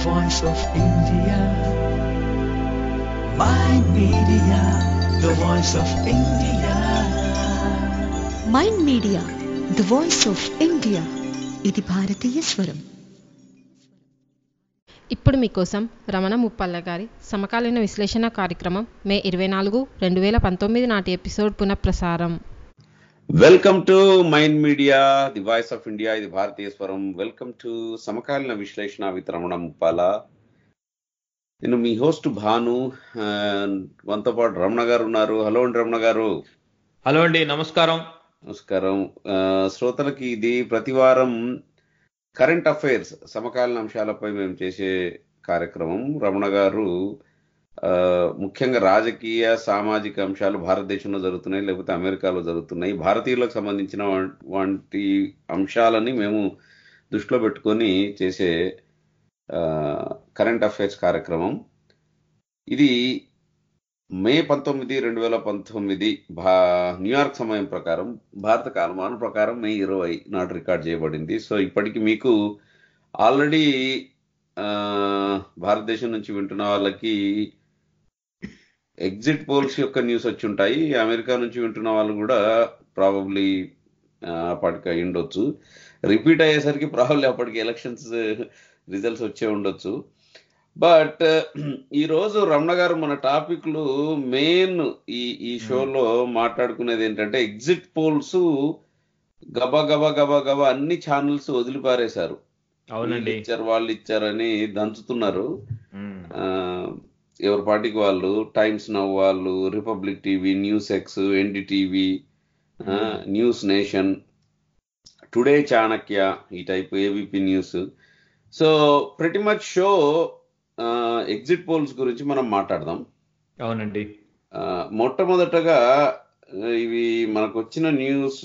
voice of India. My media, the voice of India. Mind media the voice of India ఇది భారతీయ స్వరం ఇప్పుడు మీకోసం రమణ ముప్పల్ల గారి సమకాలీన విశ్లేషణ కార్యక్రమం మే ఇరవై నాలుగు రెండు వేల పంతొమ్మిది నాటి ఎపిసోడ్ పునఃప్రసారం welcome to mind media the voice of India ఇది భారతీయ స్వరం వెల్కమ్ టు సమకాలీన విశ్లేషణ విత్ రమణ ముప్పాల నేను మీ హోస్ట్ భాను ఆ, మనతో పాటు రమణ గారు ఉన్నారు హలో అండి రమణ గారు హలో అండి నమస్కారం నమస్కారం ఆ, శ్రోతలకి ఇది ప్రతి వారం కరెంట్ అఫైర్స్ సమకాలీన అంశాలపై మేము చేసే కార్యక్రమం రమణ గారు ఆ, ముఖ్యంగా రాజకీయ సామాజిక అంశాలు భారతదేశంలో జరుగుతున్నాయి లేకపోతే అమెరికాలో జరుగుతున్నాయి భారతీయులకు సంబంధించిన వం- వంటి అంశాలని మేము దృష్టిలో పెట్టుకొని చేసే కరెంట్ అఫైర్స్ కార్యక్రమం ఇది మే పంతొమ్మిది రెండు వేల పంతొమ్మిది భా న్యూయార్క్ సమయం ప్రకారం భారత కాలమానం ప్రకారం మే ఇరవై నాడు రికార్డ్ చేయబడింది సో ఇప్పటికి మీకు ఆల్రెడీ భారతదేశం నుంచి వింటున్న వాళ్ళకి ఎగ్జిట్ పోల్స్ యొక్క న్యూస్ వచ్చి ఉంటాయి అమెరికా నుంచి వింటున్న వాళ్ళు కూడా ప్రాబబ్లీ అప్పటికి అయి ఉండొచ్చు రిపీట్ అయ్యేసరికి ప్రాబబ్లీ అప్పటికి ఎలక్షన్స్ రిజల్ట్స్ వచ్చే ఉండొచ్చు బట్ ఈ రోజు రమణ గారు మన టాపిక్లు మెయిన్ ఈ ఈ షోలో మాట్లాడుకునేది ఏంటంటే ఎగ్జిట్ పోల్స్ గబా గబా గబా గబా అన్ని ఛానల్స్ వదిలిపారేశారు అవునండి వీళ్ళు ఇచ్చారు వాళ్ళు ఇచ్చారని దంచుతున్నారు మ్మ్. ఆ, ఎవరి పార్టీకి వాళ్ళు టైమ్స్ నవ్ వాళ్ళు Republic TV News X NDTV News Nation today Chanakya ఈ టైప్ ఏబిపి న్యూస్ సో ప్రతి మచ్ షో ఎగ్జిట్ పోల్స్ గురించి మనం మాట్లాడదాం అవునండి ఆ, మొట్టమొదటగా ఆ, ఇవి మనకు వచ్చిన న్యూస్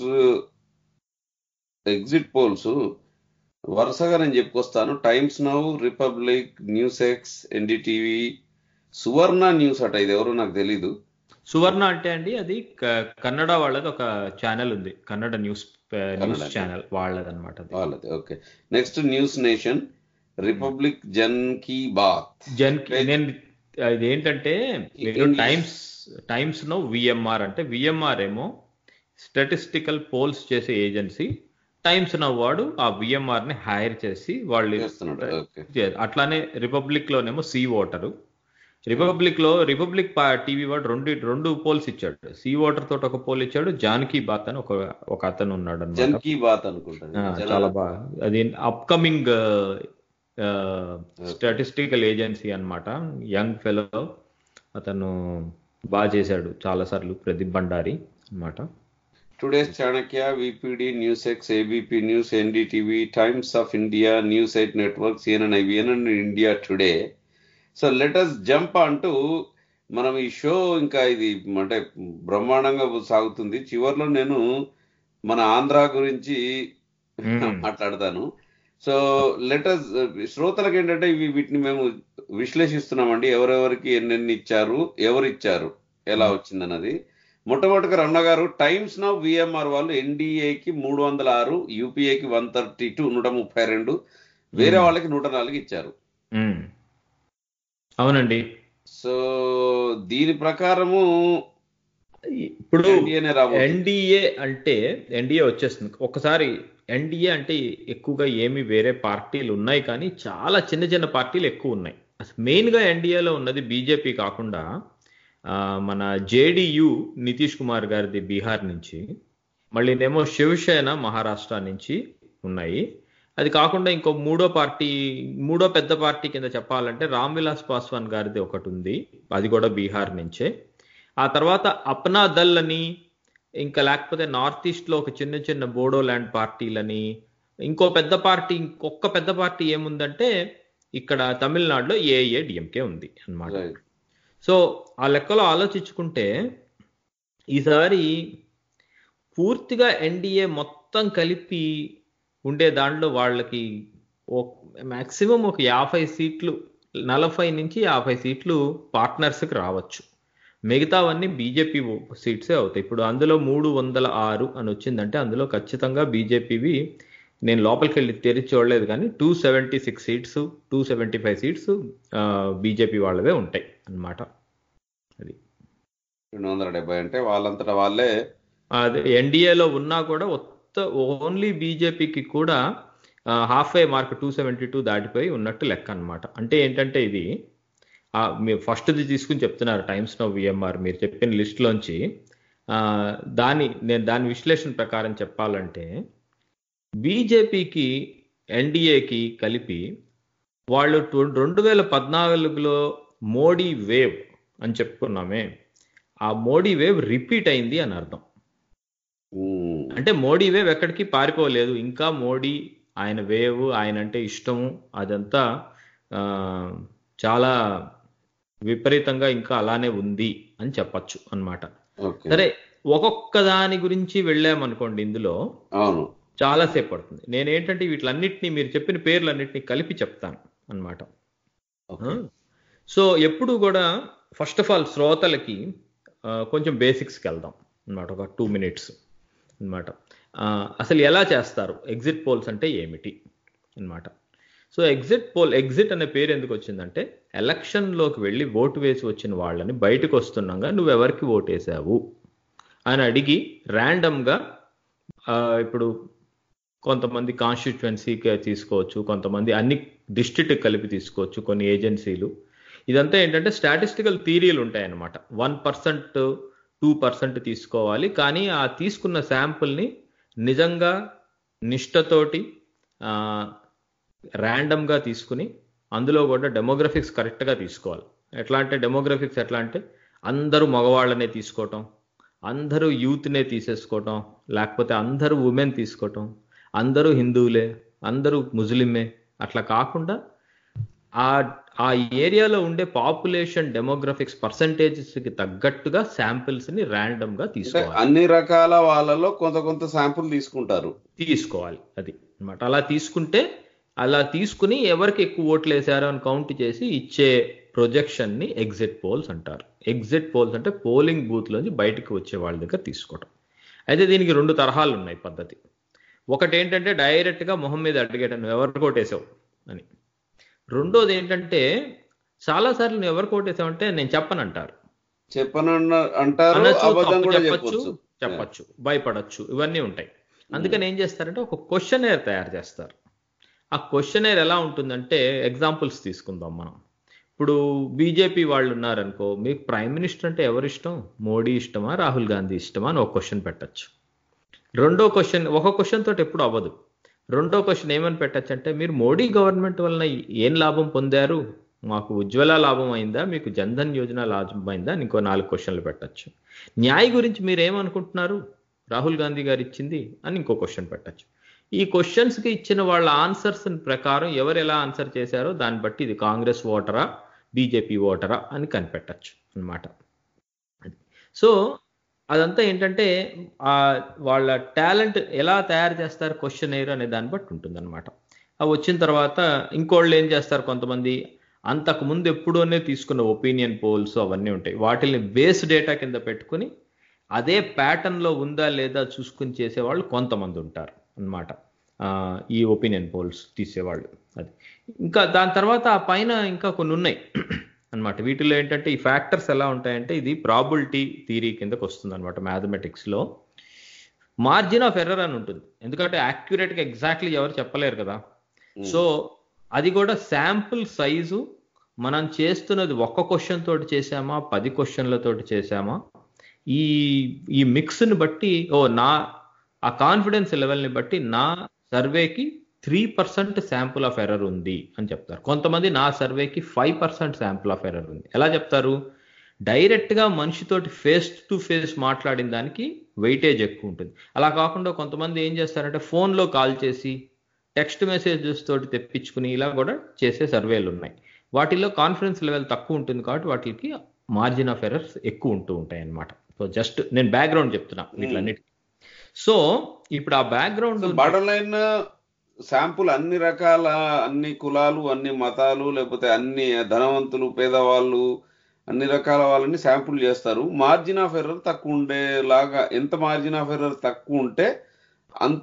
ఎగ్జిట్ పోల్స్ వరుసగా నేను చెప్పుకొస్తాను Times Now Republic News X NDTV Suvarna News అట ఇది ఎవరో నాకు తెలీదు సువర్ణ అంటే అండి అది క- కన్నడ వాళ్ళది ఒక ఛానల్ ఉంది Kannada news news Kannada. Channel వాళ్ళదన్నమాట అది వాళ్ళది okay next News Nation Republic Jan Ki Baat Jan నేను అది ఏంటంటే మీరు English. Times Times Now VMR అంటే విఎంఆర్ ఏమో స్టాటిస్టికల్ పోల్స్ చేసే ఏజెన్సీ టైమ్స్ నో వాడు ఆ విఎంఆర్ ని హైర్ చేసి వాళ్ళు చేస్తున్నాడు ఓకే చే- అట్లానే రిపబ్లిక్ లోనేమో సీ ఓటరు రిపబ్లిక్ లో రిపబ్లిక్ టీవీ వాడు రెండు రెండు పోల్స్ ఇచ్చాడు సీ ఓటర్ తోటి ఒక పోల్ ఇచ్చాడు జానకి బాత్ అని ఒక ఒక అతను ఉన్నాడు జన్ అనమాట కీ బాత్ అనుకుంటాను చాలా బాగా అది అప్కమింగ్ స్టాటిస్టికల్ ఏజెన్సీ అన్నమాట యంగ్ ఫెలో అతను బాగా చేశాడు చాలా సార్లు ప్రదీప్ భండారి అన్నమాట today's Chanakya VPD News X ABP News NDTV Times of India News eight network CNN IBN India Today so let us jump అంటూ మనం ఈ షో ఇంకా ఇది అంటే బ్రహ్మాండంగా సాగుతుంది చివర్లో నేను మన ఆంధ్ర గురించి Hmm. మాట్లాడతాను సో లెటస్ శ్రోతలకు ఏంటంటే ఇవి వీటిని మేము విశ్లేషిస్తున్నామండి ఎవరెవరికి ఎన్నెన్ని ఇచ్చారు ఎవరు ఇచ్చారు ఎలా వచ్చిందన్నది మొట్టమొదటిగా రమణ గారు టైమ్స్ నౌ విఎంఆర్ వాళ్ళు ఎన్డీఏకి మూడు వందల ఆరు యూపీఏకి వన్ థర్టీ టూ నూట ముప్పై రెండు వేరే Hmm. వాళ్ళకి నూట నాలుగు ఇచ్చారు మ్మ్. అవునండి సో దీని ప్రకారము ఇప్పుడు ఎన్డీఏనే రాబోతుంది ఎన్డీఏ అంటే ఎన్డీఏ వచ్చేస్తుంది ఒకసారి ఎన్డీఏ అంటే ఎక్కువగా ఏమి వేరే పార్టీలు ఉన్నాయి కానీ చాలా చిన్న చిన్న పార్టీలు ఎక్కువ ఉన్నాయి అసలు మెయిన్గా ఎన్డీఏలో ఉన్నది బీజేపీ కాకుండా ఆ, మన జేడియు నితీష్ కుమార్ గారిది బీహార్ నుంచి మళ్ళీనేమో శివసేన మహారాష్ట్ర నుంచి ఉన్నాయి అది కాకుండా ఇంకో మూడో పార్టీ మూడో పెద్ద పార్టీ కింద చెప్పాలంటే రామ్ విలాస్ పాస్వాన్ గారిది ఒకటి ఉంది అది కూడా బీహార్ నుంచే ఆ తర్వాత అప్నా దల్ అని ఇంకా లేకపోతే నార్త్ ఈస్ట్ లో ఒక చిన్న చిన్న బోడోల్యాండ్ పార్టీలని ఇంకో పెద్ద పార్టీ ఇంకొక పెద్ద పార్టీ ఏముందంటే ఇక్కడ తమిళనాడులో ఏఏ డిఎంకే ఉంది అన్నమాట Right. సో ఆ లెక్కలో ఆలోచించుకుంటే ఈసారి పూర్తిగా ఎన్డీఏ మొత్తం కలిపి ఉండే దాంట్లో వాళ్ళకి మాక్సిమం ఒక యాభై సీట్లు నలభై నుంచి యాభై సీట్లు పార్ట్నర్స్కి రావచ్చు మిగతావన్నీ బీజేపీ సీట్సే అవుతాయి ఇప్పుడు అందులో మూడు వందల ఆరు అని వచ్చిందంటే అందులో ఖచ్చితంగా బీజేపీవి నేను లోపలికి వెళ్ళి తెరిచి చూడలేదు కానీ two seventy six seats two seventy five seats BJP వాళ్ళవే ఉంటాయి అన్నమాట అది రెండు వందల డెబ్బై అంటే వాళ్ళంతటా వాళ్ళే అదే ఎన్డీఏలో ఉన్నా కూడా ఒత్త ఓన్లీ బీజేపీకి కూడా halfway mark two seventy two దాటిపోయి ఉన్నట్టు లెక్క అన్నమాట అంటే ఏంటంటే ఇది ఆ, మీరు ఫస్ట్ది తీసుకుని చెప్తున్నారు టైమ్స్ నో విఎంఆర్ మీరు చెప్పిన లిస్ట్లోంచి దాని నేను దాని విశ్లేషణ ప్రకారం చెప్పాలంటే బీజేపీకి ఎన్డీఏకి కలిపి వాళ్ళు టు- రెండు వేల పద్నాలుగులో మోడీ వేవ్ అని చెప్పుకున్నామే ఆ మోడీ వేవ్ రిపీట్ అయింది అని అర్థం ఉమ్, అంటే మోడీ వేవ్ ఎక్కడికి పారిపోలేదు ఇంకా మోడీ ఆయన వేవ్ ఆయన అంటే ఇష్టము అదంతా ఆ, చాలా విపరీతంగా ఇంకా అలానే ఉంది అని చెప్పచ్చు అన్నమాట ఓకే సరే ఒక్కొక్క దాని గురించి వెళ్ళామనుకోండి ఇందులో అవును చాలాసేపు పడుతుంది నేను ఏంటంటే వీటిలన్నిటినీ మీరు చెప్పిన పేర్లన్నిటినీ కలిపి చెప్తాను అన్నమాట ఓకే సో ఎప్పుడు కూడా ఫస్ట్ ఆఫ్ ఆల్ శ్రోతలకి ఆ, కొంచెం బేసిక్స్కి వెళ్దాం అన్నమాట ఒక టూ మినిట్స్ అన్నమాట ఆ, అసలు ఎలా చేస్తారు ఎగ్జిట్ పోల్స్ అంటే ఏమిటి అన్నమాట సో ఎగ్జిట్ పోల్ ఎగ్జిట్ అనే పేరు ఎందుకు వచ్చిందంటే ఎలక్షన్లోకి వెళ్ళి ఓటు వేసి వచ్చిన వాళ్ళని బయటకు వస్తున్నాగా నువ్వు ఎవరికి ఓటు వేసావు అని అడిగి ర్యాండమ్గా ఇప్పుడు కొంతమంది కాన్స్టిట్యువెన్సీకి తీసుకోవచ్చు కొంతమంది అన్ని డిస్ట్రిక్ట్ కలిపి తీసుకోవచ్చు కొన్ని ఏజెన్సీలు ఇదంతా ఏంటంటే స్టాటిస్టికల్ థీరీలు ఉంటాయన్నమాట వన్ పర్సెంట్ టూ పర్సెంట్ తీసుకోవాలి కానీ ఆ తీసుకున్న శాంపుల్ని నిజంగా నిష్టతోటి ర్యాండమ్గా తీసుకుని అందులో కూడా డెమోగ్రఫిక్స్ కరెక్ట్గా తీసుకోవాలి ఎట్లా అంటే డెమోగ్రఫిక్స్ ఎట్లా అంటే అందరూ మగవాళ్ళనే తీసుకోవటం అందరూ యూత్నే తీసేసుకోవటం లేకపోతే అందరూ ఉమెన్ తీసుకోవటం అందరూ హిందువులే అందరూ ముస్లిమే అట్లా కాకుండా ఆ ఆ ఏరియాలో ఉండే పాపులేషన్ డెమోగ్రఫిక్స్ పర్సంటేజెస్ కి తగ్గట్టుగా శాంపిల్స్ ని ర్యాండమ్ గా అంటే తీసుకోవాలి అన్ని రకాల వాళ్ళలో కొంత కొంత శాంపుల్ తీసుకుంటారు తీసుకోవాలి అది అన్నమాట అలా తీసుకుంటే అలా తీసుకుని ఎవరికి ఎక్కువ ఓట్లు వేశారో అని కౌంట్ చేసి ఇచ్చే ప్రొజెక్షన్ ని ఎగ్జిట్ పోల్స్ అంటారు ఎగ్జిట్ పోల్స్ అంటే పోలింగ్ బూత్ లోంచి బయటకు వచ్చే వాళ్ళ దగ్గర తీసుకోవటం అయితే దీనికి రెండు తరహాలు ఉన్నాయి పద్ధతి ఒకటి ఏంటంటే డైరెక్ట్ గా మొహం మీద అడిగేట నువ్వు ఎవరు కోటేసావు అని రెండోది ఏంటంటే చాలా సార్లు నువ్వు ఎవరు కోటేసావు నేను చెప్పను అంటారు చెప్పను అంటారు అనొచ్చు, అబద్ధం తప్పు కూడా చెప్పొచ్చు చెప్పొచ్చు చెప్పొచ్చు భయపడచ్చు ఇవన్నీ ఉంటాయి అందుకని ఏం చేస్తారంటే ఒక క్వశ్చనేర్ తయారు చేస్తారు ఆ క్వశ్చనేర్ ఎలా ఉంటుందంటే ఎగ్జాంపుల్స్ తీసుకుందాం మనం ఇప్పుడు బీజేపీ వాళ్ళు ఉన్నారనుకో మీకు ప్రైమ్ మినిస్టర్ అంటే ఎవరు ఇష్టం మోడీ ఇష్టమా రాహుల్ గాంధీ ఇష్టమా అని ఒక క్వశ్చన్ పెట్టచ్చు రెండో క్వశ్చన్ ఒక క్వశ్చన్ తోటి ఎప్పుడు అవ్వదు రెండో క్వశ్చన్ ఏమని పెట్టచ్చు అంటే మీరు మోడీ గవర్నమెంట్ వలన ఏం లాభం పొందారు మాకు ఉజ్వల లాభం అయిందా మీకు జన్ధన్ యోజన లాభం అయిందా అని ఇంకో నాలుగు క్వశ్చన్లు పెట్టచ్చు న్యాయ్ గురించి మీరు ఏమనుకుంటున్నారు రాహుల్ గాంధీ గారు ఇచ్చింది అని ఇంకో క్వశ్చన్ పెట్టచ్చు ఈ క్వశ్చన్స్ కి ఇచ్చిన వాళ్ళ ఆన్సర్స్ ప్రకారం ఎవరు ఎలా ఆన్సర్ చేశారో దాన్ని బట్టి ఇది కాంగ్రెస్ ఓటరా బీజేపీ ఓటరా అని కనిపెట్టచ్చు అన్నమాట సో అదంతా ఏంటంటే ఆ వాళ్ళ టాలెంట్ ఎలా తయారు చేస్తారు క్వశ్చన్ ఎయిర్ అనే దాన్ని బట్టి ఉంటుందన్నమాట అవి వచ్చిన తర్వాత ఇంకోళ్ళు ఏం చేస్తారు కొంతమంది అంతకు ముందు ఎప్పుడోనే తీసుకున్న ఒపీనియన్ పోల్స్ అవన్నీ ఉంటాయి వాటిని బేస్ డేటా కింద పెట్టుకుని అదే pattern లో ఉందా లేదా చూసుకుని చేసేవాళ్ళు కొంతమంది ఉంటారు అన్నమాట ఆ, ఈ ఒపీనియన్ పోల్స్ తీసేవాళ్ళు అది ఇంకా దాని తర్వాత ఆ పైన ఇంకా కొన్ని ఉన్నాయి అన్నమాట వీటిలో ఏంటంటే ఈ ఫ్యాక్టర్స్ ఎలా ఉంటాయంటే ఇది ప్రాబిలిటీ థీరీ కిందకు వస్తుంది అనమాట మ్యాథమెటిక్స్లో మార్జిన్ ఆఫ్ ఎర్రర్ అని ఉంటుంది ఎందుకంటే యాక్యురేట్గా ఎగ్జాక్ట్లీ ఎవరు చెప్పలేరు కదా సో అది కూడా శాంపుల్ సైజు మనం చేస్తున్నది ఒక్క క్వశ్చన్ తోటి చేసామా పది క్వశ్చన్లతోటి చేసామా ఈ ఈ మిక్స్ని బట్టి ఓ నా ఆ కాన్ఫిడెన్స్ లెవెల్ని బట్టి నా సర్వేకి three percent sample of error ఉంది అని చెప్తారు కొంతమంది నా సర్వేకి five percent sample of error ఉంది ఎలా చెప్తారు డైరెక్ట్ గా మనిషితోటి ఫేస్ టు ఫేస్ మాట్లాడిన దానికి వెయిటేజ్ ఎక్కువ ఉంటుంది అలా కాకుండా కొంతమంది ఏం చేస్తారంటే phone లో కాల్ చేసి టెక్స్ట్ మెసేజెస్ తోటి తెప్పించుకుని ఇలా కూడా చేసే సర్వేలు ఉన్నాయి వాటిల్లో కాన్ఫిడెన్స్ లెవెల్ తక్కువ ఉంటుంది కాబట్టి వాటికి మార్జిన్ ఆఫ్ ఎర్రర్స్ ఎక్కువ ఉంటూ ఉంటాయి అన్నమాట సో జస్ట్ నేను బ్యాక్గ్రౌండ్ చెప్తున్నా వీటిలన్నిటి సో ఇప్పుడు ఆ బ్యాక్గ్రౌండ్ బాటం లైన్ శాంపుల్ అన్ని రకాల అన్ని కులాలు అన్ని మతాలు లేకపోతే అన్ని ధనవంతులు పేదవాళ్ళు అన్ని రకాల వాళ్ళని శాంపుల్ చేస్తారు మార్జిన్ ఆఫ్ ఎర్రర్ తక్కువ ఉండేలాగా ఎంత మార్జిన్ ఆఫ్ ఎర్రర్ తక్కువ ఉంటే అంత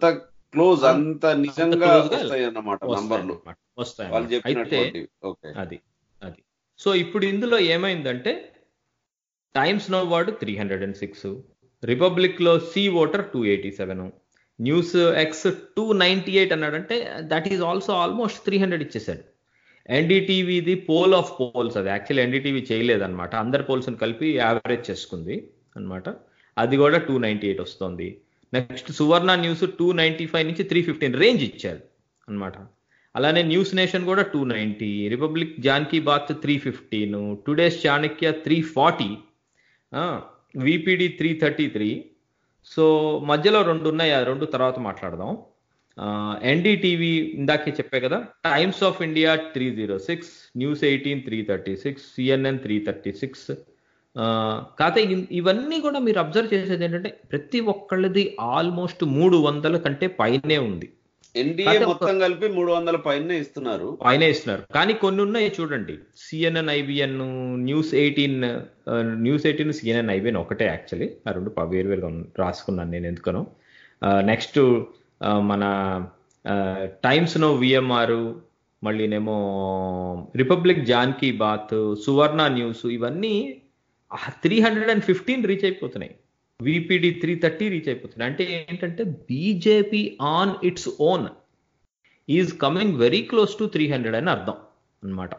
క్లోజ్ అంత నిజంగా close గా వస్తాయి అన్నమాట నంబర్లు వస్తాయి వాళ్ళు అయితే చెప్పినటువంటి ఓకే అది అది సో ఇప్పుడు ఇందులో ఏమైందంటే Times Now word three hundred and six Republic లో C voter two eighty seven News X two ninety eight అన్నాడంటే that is also almost three hundred ఇచ్చేసాడు ఎన్డీటీవీది పోల్ ఆఫ్ పోల్స్ అది యాక్చువల్లీ ఎన్డీటీవీ చేయలేదన్నమాట అందరి పోల్స్ కలిపి యావరేజ్ చేసుకుంది అన్నమాట అది కూడా టూ నైన్టీ ఎయిట్ వస్తుంది next Suvarna News two ninety five నుంచి త్రీ ఫిఫ్టీన్ రేంజ్ ఇచ్చాడు అన్నమాట అలానే న్యూస్ నేషన్ కూడా two ninety republic Jan Ki Baat three fifteen today's Chanakya three forty VPD three thirty three so మధ్యలో రెండు ఉన్నాయి ఆ రెండు తర్వాత మాట్లాడదాం ఎన్డీటీవీ ఇందాకే చెప్పే కదా Times of India three zero six news eighteen three thirty six CNN three thirty six కాకపోతే ఇన్- ఇవన్నీ కూడా మీరు అబ్జర్వ్ చేసేది ఏంటంటే ప్రతి ఒక్కళ్ళది ఆల్మోస్ట్ మూడు వందల కంటే పైనే ఉంది ఎన్డీఏ అదే ఒక- మొత్తం కలిపి మూడు వందల పైన ఇస్తున్నారు పైన ఇస్తున్నారు కానీ కొన్ని ఉన్నాయి చూడండి CNN IBN news eighteen news eighteen CNN IBN ఒకటే యాక్చువల్లీ ఆ రెండు ప- వేరువేరుగా ఉన్న- రాసుకున్నాను నేను ఎందుకనో నెక్స్ట్ మన టైమ్స్ నో విఎంఆర్ మళ్ళీనేమో రిపబ్లిక్ జాన్కీ బాత్ సువర్ణ న్యూస్ ఇవన్నీ three hundred and fifteen reach అయిపోతున్నాయి విపిడి త్రీ థర్టీ రీచ్ అయిపోతున్నాయి అంటే ఏంటంటే BJP on its own is coming very close to three hundred అని అర్థం అన్నమాట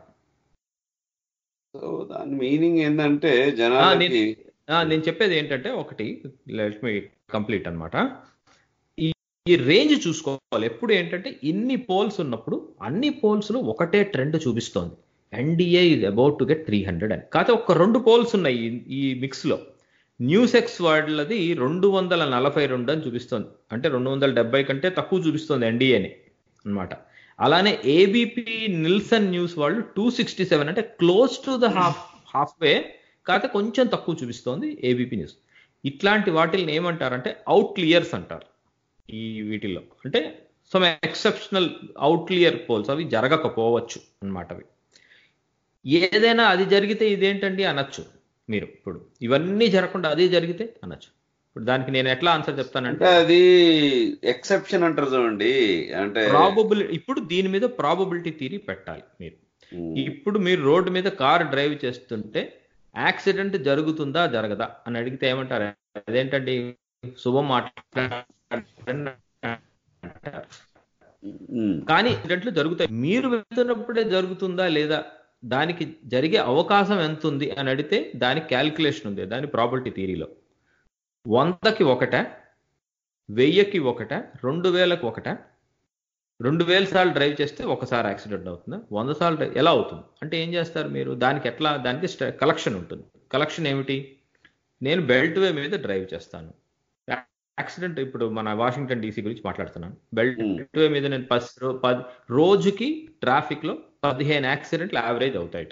సో దాని మీనింగ్ ఏంటంటే జనాలకి ఆ, నేను చెప్పేది ఏంటంటే ఒకటి లెట్ మీ కంప్లీట్ అన్నమాట ఈ ఈ రేంజ్ చూసుకోవాలి ఎప్పుడు ఏంటంటే ఇన్ని పోల్స్ ఉన్నప్పుడు అన్ని పోల్స్ లో ఒకటే ట్రెండ్ చూపిస్తోంది NDA is about to get three hundred అని కాకపోతే ఒక రెండు పోల్స్ ఉన్నాయి ఈ- ఈ మిక్స్ లో న్యూస్ ఎక్స్ వాళ్ళది రెండు వందల నలభై రెండు అని చూపిస్తోంది అంటే రెండు వందల డెబ్బై కంటే తక్కువ చూపిస్తోంది ఎన్డీఏని అన్నమాట అలానే ఏబిపి నిల్సన్ న్యూస్ వాళ్ళు టూ సిక్స్టీ సెవెన్ అంటే close to the half half way కాకపోతే కొంచెం తక్కువ చూపిస్తోంది ఏబిపి న్యూస్ ఇట్లాంటి వాటిని ఏమంటారంటే అవుట్లియర్స్ అంటారు ఈ వీటిల్లో అంటే సమ్ ఎక్సెప్షనల్ అవుట్లియర్ పోల్స్ అవి జరగకపోవచ్చు అన్నమాట అవి ఏదైనా అది జరిగితే ఇదేంటండి అనొచ్చు మీరు ఇప్పుడు ఇవన్నీ జరగకుండా అది జరిగితే అనొచ్చు ఇప్పుడు దానికి నేను ఎట్లా ఆన్సర్ చెప్తానంటే అంటే అది ఎక్సెప్షన్ అంటారు చూడండి అంటే ప్రాబబిలిటీ ఇప్పుడు దీని మీద ప్రాబబిలిటీ థీరీ పెట్టాలి మీరు ఉమ్, ఇప్పుడు మీరు రోడ్డు మీద కార్ డ్రైవ్ చేస్తుంటే యాక్సిడెంట్ జరుగుతుందా జరగదా అని అడిగితే ఏమంటారు అదేంటండి శుభం మాట్లాడండి అంటారు. ఉమ్, కానీ యాక్సిడెంట్లు జరుగుతాయి మీరు వెళ్తున్నప్పుడే జరుగుతుందా లేదా దానికి జరిగే అవకాశం ఎంత ఉంది అని అడిగితే దానికి క్యాల్కులేషన్ ఉంది దాని ప్రాబిలిటీ థీరీలో వందకి ఒకట వెయ్యికి ఒకట రెండు వేలకు ఒకట రెండు వేల సార్లు డ్రైవ్ చేస్తే ఒకసారి యాక్సిడెంట్ అవుతుందా వంద సార్లు drive- ఎలా అవుతుంది అంటే ఏం చేస్తారు మీరు దానికి ఎట్లా దానికి కలెక్షన్ ఉంటుంది కలెక్షన్ ఏమిటి నేను బెల్ట్ వే మీద డ్రైవ్ చేస్తాను యాక్సిడెంట్ ఇప్పుడు మన వాషింగ్టన్ డీసీ గురించి మాట్లాడుతున్నాను బెల్ట్ వే మీద నేను పస్ రో- పది రోజుకి ట్రాఫిక్ లో పదిహేను యాక్సిడెంట్లు యావరేజ్ అవుతాయట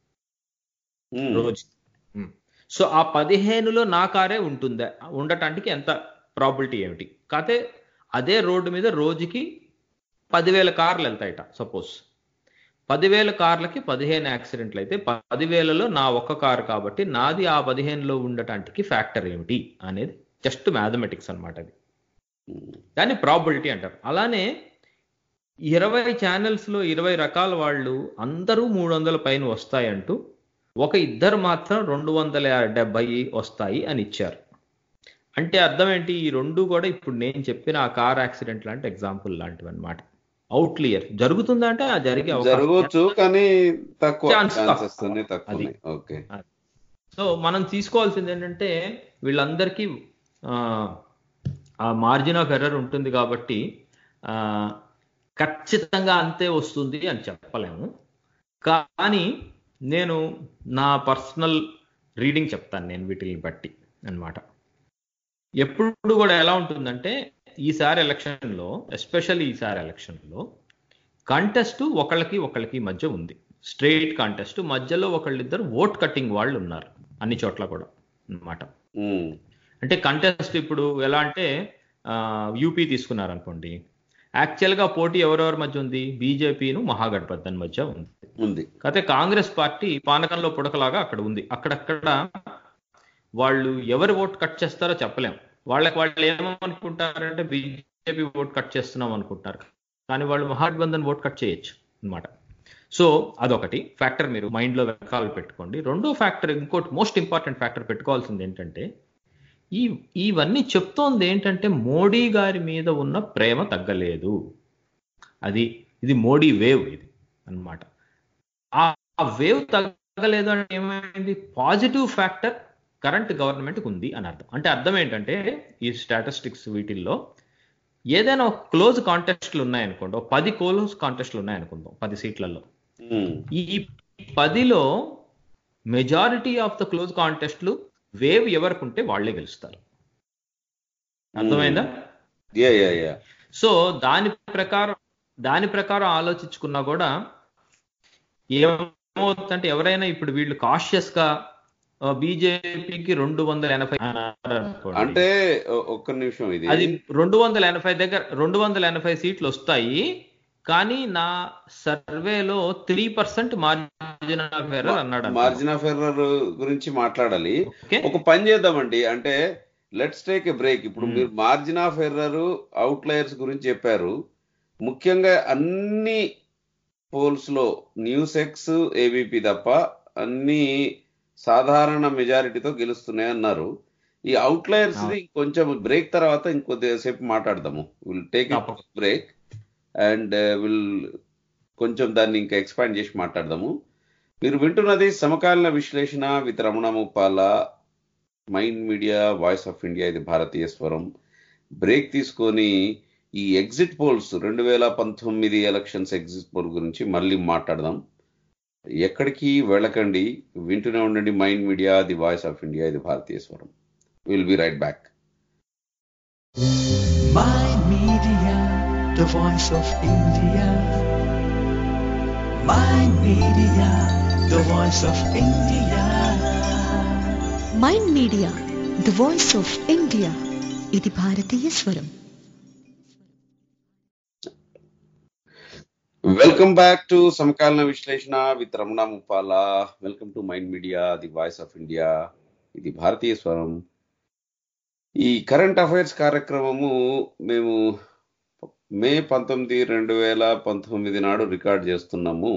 ఉమ్, రోజు సో ఆ పదిహేనులో నా కారే ఉంటుందా ఉండటానికి ఎంత ప్రాబిలిటీ ఏమిటి కాకపోతే అదే రోడ్డు మీద రోజుకి పదివేల కార్లు వెళ్తాయట సపోజ్ పదివేల కార్లకి పదిహేను యాక్సిడెంట్లు అయితే పదివేలలో నా ఒక్క కారు కాబట్టి నాది ఆ పదిహేనులో ఉండటానికి ఫ్యాక్టర్ ఏమిటి అనేది జస్ట్ మ్యాథమెటిక్స్ అన్నమాట అది ఉమ్, దాన్ని ప్రాబిలిటీ అంటారు అలానే ఇరవై ఛానల్స్ లో ఇరవై రకాల వాళ్ళు అందరూ మూడు వందల పైన వస్తాయంటూ ఒక ఇద్దరు మాత్రం రెండు వందల డెబ్బై వస్తాయి అని ఇచ్చారు అంటే అర్థం ఏంటి ఈ రెండు కూడా ఇప్పుడు నేను చెప్పిన ఆ కార్ యాక్సిడెంట్ లాంటి ఎగ్జాంపుల్ లాంటివి అనమాట అవుట్లియర్ జరుగుతుందా అంటే ఆ జరిగే అవకాశం జరగవచ్చు కానీ తక్కువ Chance ఛాన్సెస్ తక్కువ. అన్ని తక్కువ అది. ఉన్నాయి. ఓకే సో మనం తీసుకోవాల్సింది ఏంటంటే వీళ్ళందరికీ ఆ, ఆ మార్జిన్ ఆఫ్ ఎర్రర్ ఉంటుంది కాబట్టి ఆ, ఖచ్చితంగా అంతే వస్తుంది అని చెప్పలేము కానీ నేను నా పర్సనల్ రీడింగ్ చెప్తాను నేను వీటిని బట్టి అన్నమాట ఎప్పుడు కూడా ఎలా ఉంటుందంటే ఈసారి ఎలక్షన్లో ఎస్పెషల్లీ ఈసారి ఎలక్షన్లో కంటెస్ట్ ఒకళ్ళకి ఒకళ్ళకి మధ్య ఉంది స్ట్రైట్ కాంటెస్ట్ మధ్యలో ఒకళ్ళిద్దరు ఓట్ కట్టింగ్ వాళ్ళు ఉన్నారు అన్ని చోట్ల కూడా అన్నమాట ఉమ్, అంటే కంటెస్ట్ ఇప్పుడు ఎలా అంటే యూపీ తీసుకున్నారు అనుకోండి యాక్చువల్ గా పోటీ ఎవరెవరి మధ్య ఉంది బీజేపీను మహాగఠబంధన్ మధ్య ఉంది ఉంది కాకపోతే కాంగ్రెస్ పార్టీ పానకంలో పుడకలాగా అక్కడ ఉంది అక్కడక్కడ వాళ్ళు ఎవరు ఓట్ కట్ చేస్తారో చెప్పలేం వాళ్ళకి వాళ్ళు ఏమనుకుంటారంటే బీజేపీ ఓట్ కట్ చేస్తున్నాం అనుకుంటున్నారు కానీ వాళ్ళు మహాగఠబంధన్ ఓట్ కట్ చేయొచ్చు అన్నమాట సో అదొకటి ఫ్యాక్టర్ మీరు మైండ్లో వెనకాల పెట్టుకోండి రెండో ఫ్యాక్టర్ ఇంకోటి మోస్ట్ ఇంపార్టెంట్ ఫ్యాక్టర్ పెట్టుకోవాల్సింది ఏంటంటే ఈ ఇవన్నీ చెప్తోంది ఏంటంటే మోడీ గారి మీద ఉన్న ప్రేమ తగ్గలేదు అది ఇది మోడీ వేవ్ ఇది అన్నమాట ఆ వేవ్ తగ్గలేదు అంటే ఏమైంది పాజిటివ్ ఫ్యాక్టర్ కరెంట్ గవర్నమెంట్కి ఉంది అని అర్థం అంటే అర్థం ఏంటంటే ఈ స్టాటిస్టిక్స్ వీటిల్లో ఏదైనా ఒక క్లోజ్ కాంటెస్ట్లు ఉన్నాయనుకోండి ఒక పది క్లోజ్ కాంటెస్ట్లు ఉన్నాయనుకుందాం పది సీట్లలో ఉమ్, ఈ పదిలో మెజారిటీ ఆఫ్ ద క్లోజ్ కాంటెస్ట్లు వేవ్ ఎవరికి ఉంటే వాళ్ళే గెలుస్తారు అర్థమైందా యా యా యా సో దాని ప్రకారం దాని ప్రకారం ఆలోచించుకున్నా కూడా ఏమవుతుందంటే ఎవరైనా ఇప్పుడు వీళ్ళు కాషియస్ గా బీజేపీకి రెండు వందల ఎనభై అన్నారనుకోండి. అంటే ఒ- ఒక్క నిమిషం ఇది అది రెండు వందల ఎనభై దగ్గర రెండు వందల ఎనభై సీట్లు వస్తాయి కానీ నా సర్వేలో three percent margin of error అన్నాడు అనుకో. మార్జిన్ ఆఫ్ ఎర్రర్ గురించి మాట్లాడాలి ఓకే ఒక పని చేద్దామండి అంటే లెట్స్ టేక్ ఎ బ్రేక్ ఇప్పుడు Hmm. మీరు మార్జిన్ ఆఫ్ ఎర్రర్ అవుట్లయర్స్ గురించి చెప్పారు ముఖ్యంగా అన్ని పోల్స్ లో న్యూస్ ఎక్స్ ఏబిపి తప్ప అన్ని సాధారణ మెజారిటీతో గెలుస్తున్నాయి అన్నారు ఈ అవుట్లయర్స్ ది కొంచెం బ్రేక్ తర్వాత ఇంకొద్దిసేపు మాట్లాడదాము విల్ టేక్ తప్పకుండా. బ్రేక్ అండ్ విల్ కొంచెం దాన్ని ఇంకా ఎక్స్పాండ్ చేసి మాట్లాడదాము మీరు వింటున్నది సమకాలీన విశ్లేషణ with Ramana Muppala mind media voice of India ఇది భారతీయ స్వరం బ్రేక్ తీసుకొని ఈ ఎగ్జిట్ పోల్స్ రెండు వేల పంతొమ్మిది ఎలక్షన్స్ ఎగ్జిట్ పోల్ గురించి మళ్ళీ మాట్లాడదాం ఎక్కడికి వెళ్ళకండి వింటూనే ఉండండి mind media the voice of India ఇది భారతీయ స్వరం will be right back My Media, the voice of India. My Media, the voice of India. Mind media the voice of India ఇది భారతీయ స్వరం వెల్కమ్ బ్యాక్ టు సమకాలీన విశ్లేషణ with Ramana Muppala welcome to mind media the voice of India ఇది భారతీయ స్వరం ఈ current affairs కార్యక్రమము మేము మే పంతొమ్మిది రెండు వేల పంతొమ్మిది నాడు రికార్డ్ చేస్తున్నాము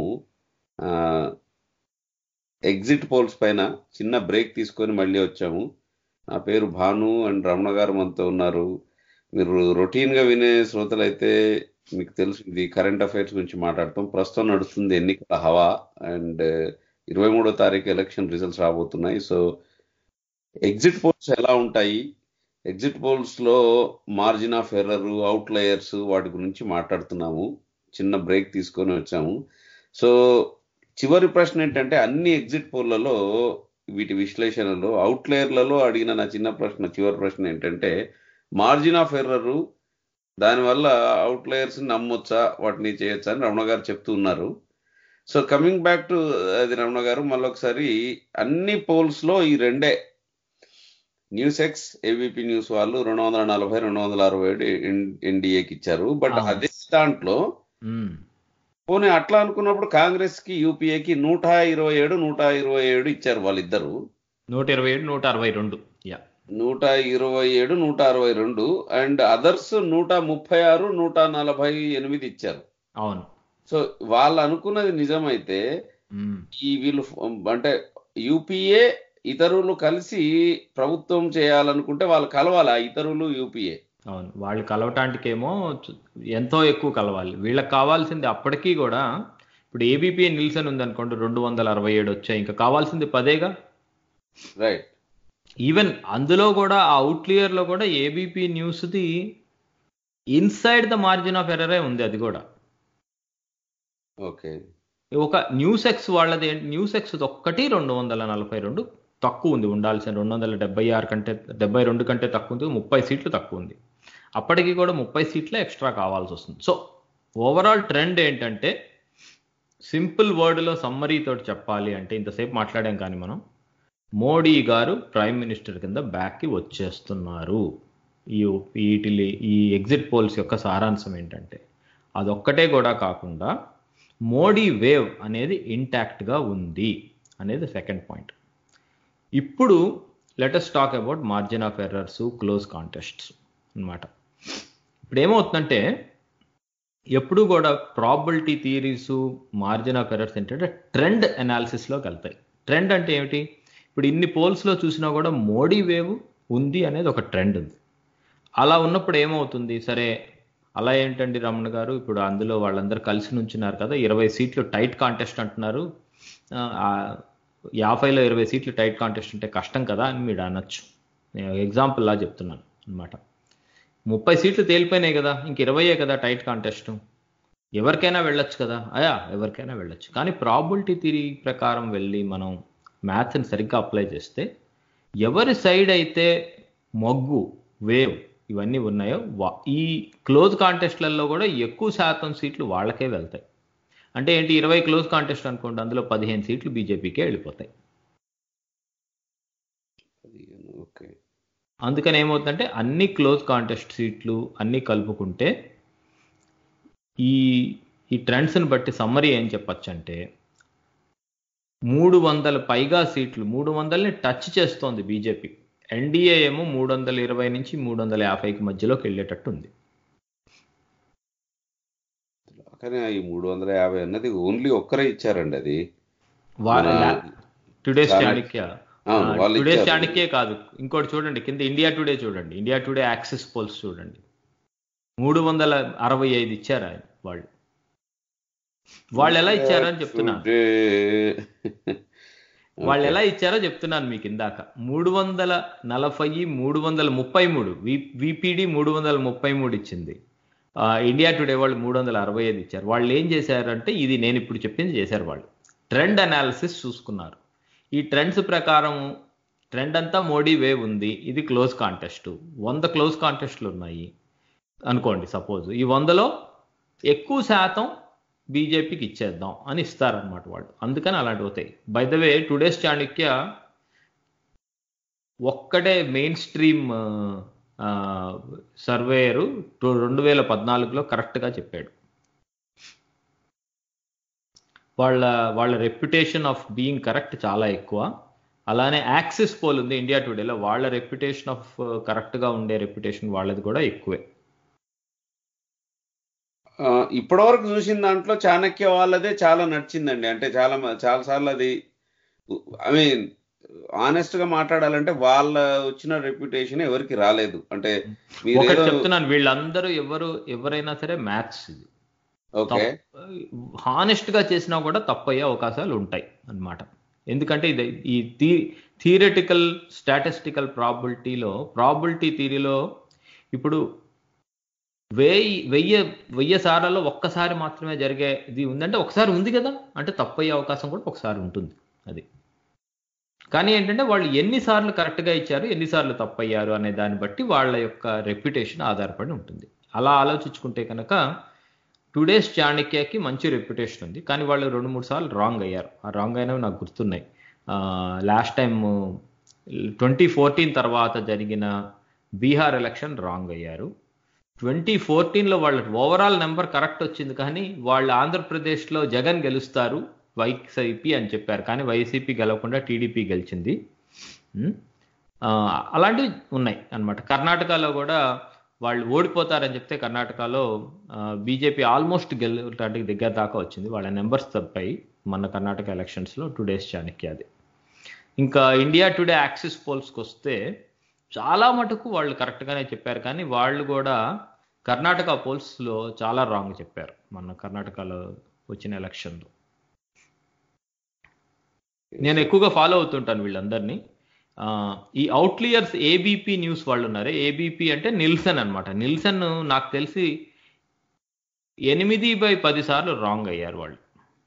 ఎగ్జిట్ పోల్స్ పైన చిన్న బ్రేక్ తీసుకొని మళ్ళీ వచ్చాము నా పేరు భాను అండ్ రమణ గారు మనతో ఉన్నారు మీరు రొటీన్ గా వినే శ్రోతలైతే మీకు తెలుసు ఇది కరెంట్ అఫైర్స్ గురించి మాట్లాడతాం ప్రస్తుతం నడుస్తుంది ఎన్నికల హవా అండ్ ఇరవై మూడో తారీఖు ఎలక్షన్ రిజల్ట్స్ రాబోతున్నాయి సో ఎగ్జిట్ పోల్స్ ఎలా ఉంటాయి ఎగ్జిట్ పోల్స్ లో మార్జిన్ ఆఫ్ ఎర్రర్ అవుట్లయర్స్ వాటి గురించి మాట్లాడుతున్నాము చిన్న బ్రేక్ తీసుకొని వచ్చాము సో చివరి ప్రశ్న ఏంటంటే అన్ని ఎగ్జిట్ పోల్లలో వీటి విశ్లేషణలో అవుట్లయర్లలో అడిగిన నా చిన్న ప్రశ్న చివరి ప్రశ్న ఏంటంటే మార్జిన్ ఆఫ్ ఎర్రర్ దానివల్ల అవుట్లయర్స్ నమ్మొచ్చా వాటిని చేయొచ్చా అని రమణ గారు చెప్తూ ఉన్నారు సో కమింగ్ బ్యాక్ టు అది రమణ గారు మళ్ళొకసారి అన్ని పోల్స్ లో ఈ రెండే న్యూస్ ఎక్స్ ఏబిపి న్యూస్ వాళ్ళు రెండు వందల నలభై రెండు వందల అరవై ఏడు ఎన్డీఏకి ఇచ్చారు బట్ అవును. అదే దాంట్లో మ్మ్. పోనీ అట్లా అనుకున్నప్పుడు కాంగ్రెస్ కి యూపీఏకి నూట ఇరవై ఏడు నూట ఇరవై ఏడు ఇచ్చారు వాళ్ళిద్దరు నూట ఇరవై ఏడు నూట అరవై రెండు యా నూట ఇరవై ఏడు నూట అరవై రెండు అండ్ అదర్స్ నూట ముప్పై ఆరు నూట నలభై ఎనిమిది ఇచ్చారు అవును సో వాళ్ళు అనుకున్నది నిజమైతే మ్మ్. ఈ వీళ్ళు ఫ- అంటే యూపీఏ ఇతరులు కలిసి ప్రభుత్వం చేయాలనుకుంటే వాళ్ళు కలవాలి ఆ ఇతరులు యూపీఏ అవును వాళ్ళు కలవటానికేమో చు- ఎంతో ఎక్కువ కలవాలి వీళ్ళకి కావాల్సింది అప్పటికీ కూడా ఇప్పుడు ఏబీపీ నిల్సన్ ఉందనుకోండి రెండు వందల అరవై ఏడు వచ్చాయి ఇంకా కావాల్సింది పదేగా రైట్ ఈవెన్ అందులో కూడా ఆ అవుట్లియర్ లో కూడా ఏబీపీ న్యూస్ది ఇన్సైడ్ ద మార్జిన్ ఆఫ్ ఎర్రరే ఉంది అది కూడా ఓకే ఒక న్యూస్ ఎక్స్ వాళ్ళది ఏంటి న్యూస్ ఎక్స్ ఒక్కటి రెండు వందల నలభై రెండు తక్కువ ఉంది ఉండాల్సిన రెండు వందల డెబ్బై ఆరు కంటే డెబ్బై రెండు కంటే తక్కువ ఉంది ముప్పై సీట్లు తక్కువ ఉంది అప్పటికి కూడా ముప్పై సీట్లే ఎక్స్ట్రా కావాల్సి వస్తుంది సో ఓవరాల్ ట్రెండ్ ఏంటంటే సింపుల్ వర్డ్లో సమ్మరీ తోటి చెప్పాలి అంటే ఇంతసేపు మాట్లాడాం కానీ మనం మోడీ గారు ప్రైమ్ మినిస్టర్ కింద బ్యాక్కి వచ్చేస్తున్నారు ఈ వీటిలి ఈ ఎగ్జిట్ పోల్స్ యొక్క సారాంశం ఏంటంటే అదొక్కటే కూడా కాకుండా మోడీ వేవ్ అనేది ఇంటాక్ట్గా ఉంది అనేది సెకండ్ పాయింట్ ఇప్పుడు latest talk about margin of errors close contests అన్నమాట ఇప్పుడు ఏమవుతుందంటే ఎప్పుడు కూడా probability theories margin of errors ఏంటంటే ట్రెండ్ అనాలిసిస్లోకి వెళ్తాయి ట్రెండ్ అంటే ఏమిటి ఇప్పుడు ఇన్ని పోల్స్లో చూసినా కూడా మోడీ వేవ్ ఉంది అనేది ఒక ట్రెండ్ ఉంది అలా ఉన్నప్పుడు ఏమవుతుంది సరే అలా ఏంటండి రమణ గారు ఇప్పుడు అందులో వాళ్ళందరూ కలిసి నుంచున్నారు కదా ఇరవై సీట్లు టైట్ కాంటెస్ట్ అంటున్నారు ఆ, ఆ, యాభైలో ఇరవై సీట్లు టైట్ కాంటెస్ట్ అంటే కష్టం కదా అని మీరు అనొచ్చు నేను ఎగ్జాంపుల్ లా చెప్తున్నాను అనమాట ముప్పై సీట్లు తేలిపోయినాయి కదా ఇంక ఇరవయే కదా టైట్ కాంటెస్ట్ ఎవరికైనా వెళ్ళొచ్చు కదా అయా ఎవరికైనా వెళ్ళొచ్చు కానీ ప్రాబిలిటీ థిరీ ప్రకారం వెళ్ళి మనం మ్యాథ్స్ని సరిగ్గా అప్లై చేస్తే ఎవరి సైడ్ అయితే మొగ్గు వేవ్ ఇవన్నీ ఉన్నాయో వా- ఈ క్లోజ్ కాంటెస్ట్లలో కూడా ఎక్కువ శాతం సీట్లు వాళ్ళకే వెళ్తాయి అంటే ఏంటి ఇరవై క్లోజ్ కాంటెస్ట్ అనుకోండి అందులో పదిహేను సీట్లు బీజేపీకే వెళ్ళిపోతాయి ఓకే అందుకని ఏమవుతుందంటే అన్ని క్లోజ్ కాంటెస్ట్ సీట్లు అన్ని కలుపుకుంటే ఈ ఈ ట్రెండ్స్ని బట్టి సమ్మరీ ఏం చెప్పొచ్చు అంటే మూడు వందల పైగా సీట్లు మూడు వందలని టచ్ చేస్తోంది బీజేపీ ఎన్డీఏ ఏమో మూడు వందల ఇరవై నుంచి మూడు వందల యాభైకి మధ్యలోకి వెళ్ళేటట్టు ఉంది కానీ ఈ మూడు వందల యాభై అన్నది ఓన్లీ ఒక్కరే ఇచ్చారండి అది వాళ్ళ మన- టుడేస్ చాలా- చాణక్య అవును, వాళ్ళు టుడేస్ ఇచ్చారు. చాణక్యే కాదు ఇంకోటి చూడండి కింద ఇండియా టుడే చూడండి ఇండియా టుడే యాక్సిస్ పోల్స్ చూడండి మూడు వందల అరవై ఐదు ఇచ్చారు ఆయన వాళ్ళు వాళ్ళు ఎలా ఇచ్చారో అని చెప్తున్నాను వాళ్ళు ఎలా ఇచ్చారో చెప్తున్నాను మీకు ఇందాక మూడు వందల నలభై మూడు వందల ముప్పై మూడు విపిడి మూడు వందల ముప్పై మూడు ఇచ్చింది ఆ, ఇండియా టుడే వాళ్ళు మూడు వందల అరవై ఐదు ఇచ్చారు వాళ్ళు ఏం చేశారంటే ఇది నేను ఇప్పుడు చెప్పింది చేశారు వాళ్ళు ట్రెండ్ అనాలిసిస్ చూసుకున్నారు ఈ ట్రెండ్స్ ప్రకారం ట్రెండ్ అంతా మోడీ వేవ్ ఉంది ఇది క్లోజ్ కాంటెస్ట్ వంద క్లోజ్ కాంటెస్ట్లు ఉన్నాయి అనుకోండి సపోజ్ ఈ వందలో ఎక్కువ శాతం బీజేపీకి ఇచ్చేద్దాం అని ఇస్తారనమాట వాళ్ళు అందుకని అలాంటివి అవుతాయి by the way today's Chanakya ఒక్కడే మెయిన్ స్ట్రీమ్ సర్వేయరు రెండు వేల పద్నాలుగులో కరెక్ట్గా చెప్పాడు వాళ్ళ వాళ్ళ రెప్యుటేషన్ ఆఫ్ బీయింగ్ కరెక్ట్ చాలా ఎక్కువ అలానే యాక్సిస్ పోల్ ఉంది ఇండియా టుడేలో వాళ్ళ రెప్యుటేషన్ ఆఫ్ కరెక్ట్గా ఉండే రెప్యుటేషన్ వాళ్ళది కూడా ఎక్కువే ఆ, ఇప్పటివరకు చూసిన దాంట్లో చాణక్య వాళ్ళదే చాలా నచ్చిందండి అంటే చాలా మ- చాలా సార్లు అది ఐ మీన్ ఆనెస్ట్ గా మాట్లాడాలంటే వాళ్ళ వచ్చిన రెప్యుటేషన్ ఎవరికి రాలేదు అంటే ఒకటి మీరేదో చెప్తున్నాను వీళ్ళందరూ ఎవరు ఎవరైనా సరే మ్యాథ్స్ ఇది ఓకే హానెస్ట్ గా చేసినా కూడా తప్పయ్యే అవకాశాలు ఉంటాయి అన్నమాట ఎందుకంటే ఇది ఈ థీ థియరటికల్ స్టాటిస్టికల్ ప్రాబిలిటీలో ప్రాబిలిటీ థియరీలో ఇప్పుడు వెయ్యి వెయ్యి వెయ్యి సార్లలో ఒక్కసారి మాత్రమే జరిగే ఇది ఉందంటే ఒకసారి ఉంది కదా అంటే తప్పయ్యే అవకాశం కూడా ఒకసారి ఉంటుంది అది కానీ ఏంటంటే వాళ్ళు ఎన్నిసార్లు కరెక్ట్గా ఇచ్చారు ఎన్నిసార్లు తప్పయ్యారు అనే దాన్ని బట్టి వాళ్ళ యొక్క రెప్యుటేషన్ ఆధారపడి ఉంటుంది అలా ఆలోచించుకుంటే కనుక టుడేస్ చాణక్యకి మంచి రెప్యుటేషన్ ఉంది కానీ వాళ్ళు రెండు మూడు సార్లు రాంగ్ అయ్యారు ఆ రాంగ్ అయినవి నాకు గుర్తున్నాయి లాస్ట్ టైం ట్వంటీ ఫోర్టీన్ తర్వాత జరిగిన బీహార్ ఎలక్షన్ రాంగ్ అయ్యారు ట్వంటీ ఫోర్టీన్లో వాళ్ళ ఓవరాల్ నెంబర్ కరెక్ట్ వచ్చింది కానీ వాళ్ళు ఆంధ్రప్రదేశ్లో జగన్ గెలుస్తారు వైసీపీ అని చెప్పారు కానీ వైసీపీ గెలవకుండా టీడీపీ గెలిచింది ఉమ్. ఆ, అలాంటివి ఉన్నాయి అన్నమాట కర్ణాటకలో కూడా వాళ్ళు ఓడిపోతారని చెప్తే కర్ణాటకలో బీజేపీ ఆల్మోస్ట్ గెలవటానికి దగ్గర దాకా వచ్చింది వాళ్ళ నెంబర్స్ తప్పాయి మన కర్ణాటక ఎలక్షన్స్లో టూ డేస్ చాణక్యాది ఇంకా ఇండియా టుడే యాక్సిస్ పోల్స్కి వస్తే చాలా మటుకు వాళ్ళు కరెక్ట్గానే చెప్పారు కానీ వాళ్ళు కూడా కర్ణాటక పోల్స్లో చాలా రాంగ్ చెప్పారు మన కర్ణాటకలో వచ్చిన ఎలక్షన్లో నేను ఎక్కువగా ఫాలో అవుతుంటాను వీళ్ళందరినీ ఆ, ఈ అవుట్లియర్స్ ఏబీపీ న్యూస్ వాళ్ళు ఉన్నారే ఏబీపీ అంటే నిల్సన్ అన్నమాట నిల్సన్ నాకు తెలిసి ఎనిమిది బై పది సార్లు రాంగ్ అయ్యారు వాళ్ళు